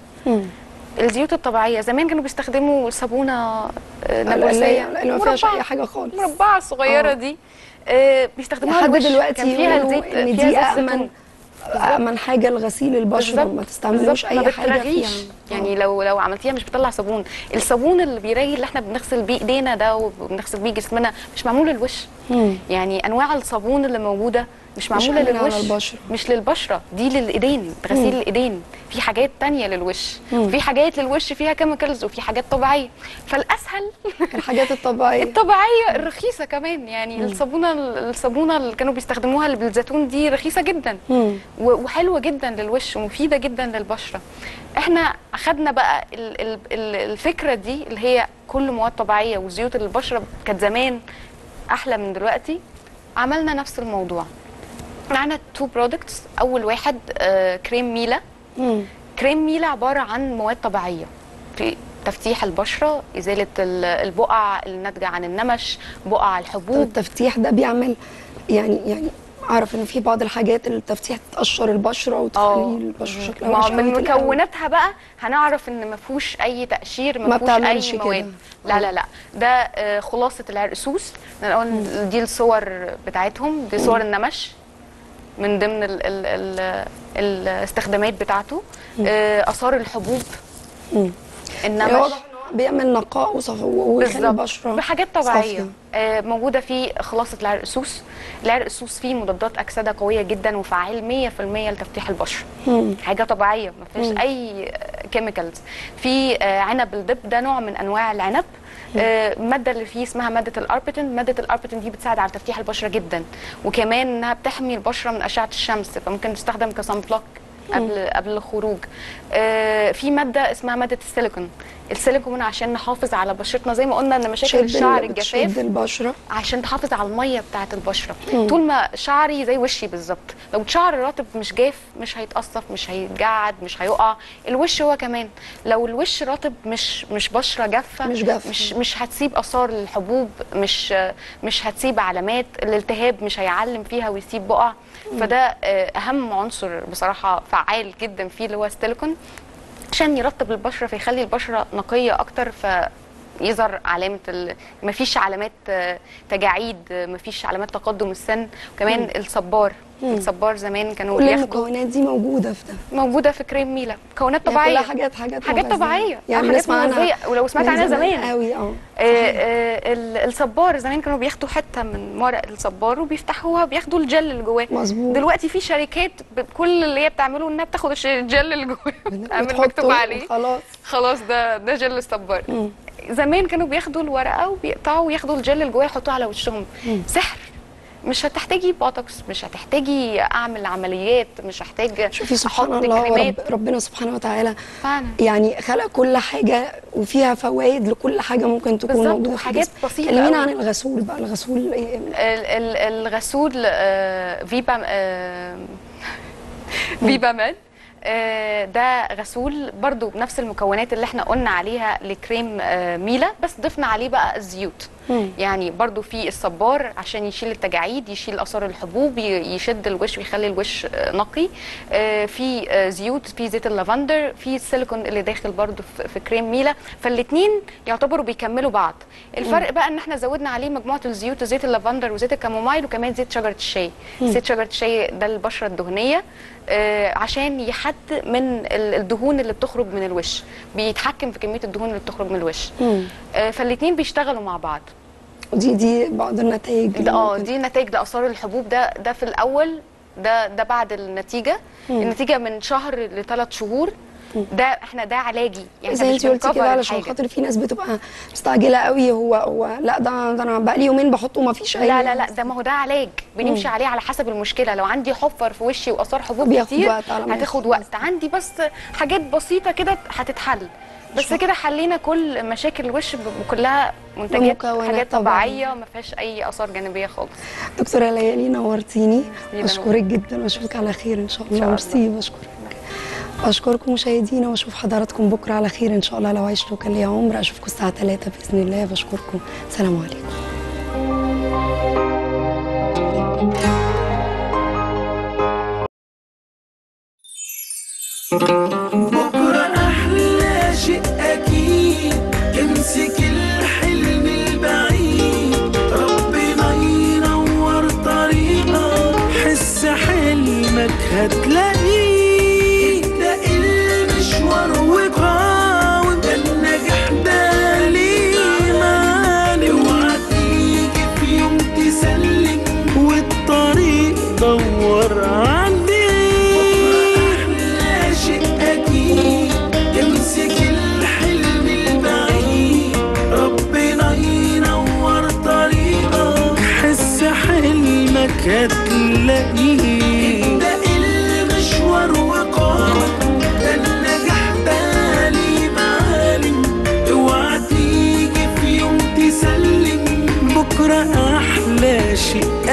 الزيوت الطبيعيه زمان كانوا بيستخدموا صابونه آه، اللي نباتيه هي- اللي ما فيهاش مربعة. اي حاجه خالص المربعه الصغيره آه. دي آه، بيستخدموها لحد الوش. دلوقتي كان فيها يقولوا الزيت ان فيها دي زيت امن زيتون. امن حاجه لغسيل البشره بالظبط. ما تستعملوش بالظبط، ما اي حاجه بترغيش. فيها يعني لو لو عملتيها مش بتطلع صابون الصابون اللي بيري اللي احنا بنغسل بيه ايدينا ده وبنغسل بيه جسمنا مش معمول للوش مم. يعني انواع الصابون اللي موجوده مش مش معموله آمنة على للوش البشرة. مش للبشره دي للايدين غسيل مم. الايدين في حاجات تانية للوش مم. في حاجات للوش فيها كيميكالز وفي حاجات طبيعيه فالاسهل الحاجات الطبيعيه الطبيعيه الرخيصه كمان يعني مم. الصابونه الصابونه اللي كانوا بيستخدموها اللي بالزيتون دي رخيصه جدا مم. و- وحلوه جدا للوش ومفيده جدا للبشره احنا اخدنا بقى ال- ال- ال- الفكره دي اللي هي كل مواد طبيعيه وزيوت البشره كانت زمان احلى من دلوقتي عملنا نفس الموضوع معنا تو برودكتس اول واحد آه كريم ميلا مم. كريم ميلا عباره عن مواد طبيعيه في تفتيح البشره ازاله ال- البقع الناتجه عن النمش بقع طب الحبوب التفتيح ده بيعمل يعني يعني اعرف ان في بعض الحاجات اللي التفتيح تقشر البشره وتخلي البشره شكلها ما وحش هو من قوي تلاقي- مكوناتها بقى هنعرف ان ما فيهوش اي تقشير ما ما فيهوش بتعملش اي كده. مواد لا لا لا ده آه، خلاصه العرقسوس نقول دي الصور بتاعتهم دي صور النمش من ضمن ال ال ال الاستخدامات بتاعته آه، اثار الحبوب مم. النمش يعني واضح ان هو بيعمل نقاء وصف ويخلي بالظبط البشره بحاجات طبيعيه صافية. آه، موجوده في خلاصه العرقسوس العرقسوس فيه مضادات اكسده قويه جدا وفعال 100% لتفتيح البشره مم. حاجه طبيعيه ما مم. فيهاش اي كيميكالز في آه، عنب الدب ده نوع من انواع العنب آه، الماده اللي فيه اسمها ماده الاربتين ماده الاربتين دي بتساعد على تفتيح البشره جدا وكمان انها بتحمي البشره من اشعه الشمس فممكن تستخدم كصن بلوك قبل قبل الخروج آه، في ماده اسمها ماده السيليكون السيليكون عشان نحافظ على بشرتنا زي ما قلنا ان مشاكل تشد الشعر ال- الجفاف بتشد البشره عشان تحافظ على الميه بتاعه البشره مم. طول ما شعري زي وشي بالظبط لو شعر رطب مش جاف مش هيتقصف مش هيتجعد مش هيقع الوش هو كمان لو الوش رطب مش مش بشره جافه مش جافة. مش مش هتسيب اثار الحبوب مش مش هتسيب علامات الالتهاب مش هيعلم فيها ويسيب بقع فده آه، اهم عنصر بصراحه فعال جدا فيه اللي هو السيليكون عشان يرطب البشره فيخلي البشره نقيه اكتر ف يظهر علامه ال... مفيش علامات آه، تجاعيد آه، مفيش علامات تقدم السن وكمان مم. الصبار مم. الصبار زمان كانوا كل بياخدوا المكونات دي موجوده في ده موجوده في كريم ميلا مكونات يعني طبيعيه كلها حاجات حاجات حاجات مغذية. طبيعيه يعني آه، حاجات بنسمع عنها مغذية. ولو سمعت من عنها زمان قوي اه آه، آه، ال- الصبار زمان كانوا بياخدوا حته من ورق الصبار وبيفتحوها بياخدوا الجل اللي جواه مظبوط دلوقتي في شركات كل اللي هي بتعمله انها بتاخد الش- الجل اللي جواه بتعمل بتحطه مكتوب عليه خلاص خلاص ده ده جل الصبار مم. زمان كانوا بياخدوا الورقه وبيقطعوا وياخدوا الجل اللي جواه يحطوه على وشهم مم. سحر مش هتحتاجي بوتوكس مش هتحتاجي اعمل عمليات مش هحتاج شوفي سبحان احط الله كريمات رب ربنا سبحانه وتعالى فعلا يعني خلق كل حاجه وفيها فوائد لكل حاجه ممكن تكون بالظبط، موجوده في وحاجات الجسم. بسيطة كلمينا أوي. عن الغسول بقى الغسول إيه؟ ال- ال- الغسول آه، فيبا آه، فيبا ماد آه، ده غسول برضو بنفس المكونات اللي احنا قلنا عليها لكريم آه، ميلا بس ضفنا عليه بقى الزيوت مم. يعني برضو في الصبار عشان يشيل التجاعيد يشيل اثار الحبوب ي- يشد الوش ويخلي الوش آه، نقي آه، في آه، زيوت في زيت اللافندر في السيليكون اللي داخل برضو في في كريم ميلا فالاثنين يعتبروا بيكملوا بعض الفرق بقى ان احنا زودنا عليه مجموعه الزيوت زيت اللافندر وزيت الكامومايل وكمان زيت شجره الشاي مم. زيت شجره الشاي ده البشره الدهنيه آه، عشان يحد من ال- الدهون اللي بتخرج من الوش بيتحكم في كميه الدهون اللي بتخرج من الوش مم. فالاثنين بيشتغلوا مع بعض ودي دي بعض النتائج اللي ده اه ممكن- دي نتائج لاثار الحبوب ده ده في الاول ده ده بعد النتيجه مم. النتيجه من شهر لثلاث شهور ده احنا ده علاجي يعني زي إحنا انت مش قلتي كده بنكفر علشان الحاجة. خاطر في ناس بتبقى مستعجله قوي هو هو لا ده ده انا بقى لي يومين بحطه وما فيش اي لا لا لا ده ما هو ده علاج بنمشي مم. عليه على حسب المشكله لو عندي حفر في وشي واثار حبوب بياخد كتير وقت على ما هتاخد وقت عندي بس حاجات بسيطه كده هتتحل بس كده حلينا كل مشاكل الوش ب- كلها منتجات بمكونات حاجات طبيعية. طبيعيه ما فيهاش اي اثار جانبيه خالص دكتوره ليالي نورتيني ميرسي، بشكرك جدا واشوفك على خير ان شاء الله الله. ميرسي بشكرك اشكركم مشاهدينا واشوف حضراتكم بكره على خير ان شاء الله لو عشت وكان لي عمر اشوفكم الساعه 3 باذن الله بشكركم سلام عليكم بكرة أحلى شيء أكيد امسك الحلم البعيد ربنا ينور طريقك حس حلمك هتلاقيه ابدأ المشوار وقاوم ده النجاح ده ليه معنى اوعى تيجي في يوم تسلم والطريق دور عندي أحلى شيء أكيد امسك الحلم البعيد ربنا ينور طريقك حس حلمك هتلاقيه ابدأ المشوار وقاوم ده النجاح ده ليه معالم اوعى تيجي في يوم تسلم بكرة أحلى شيء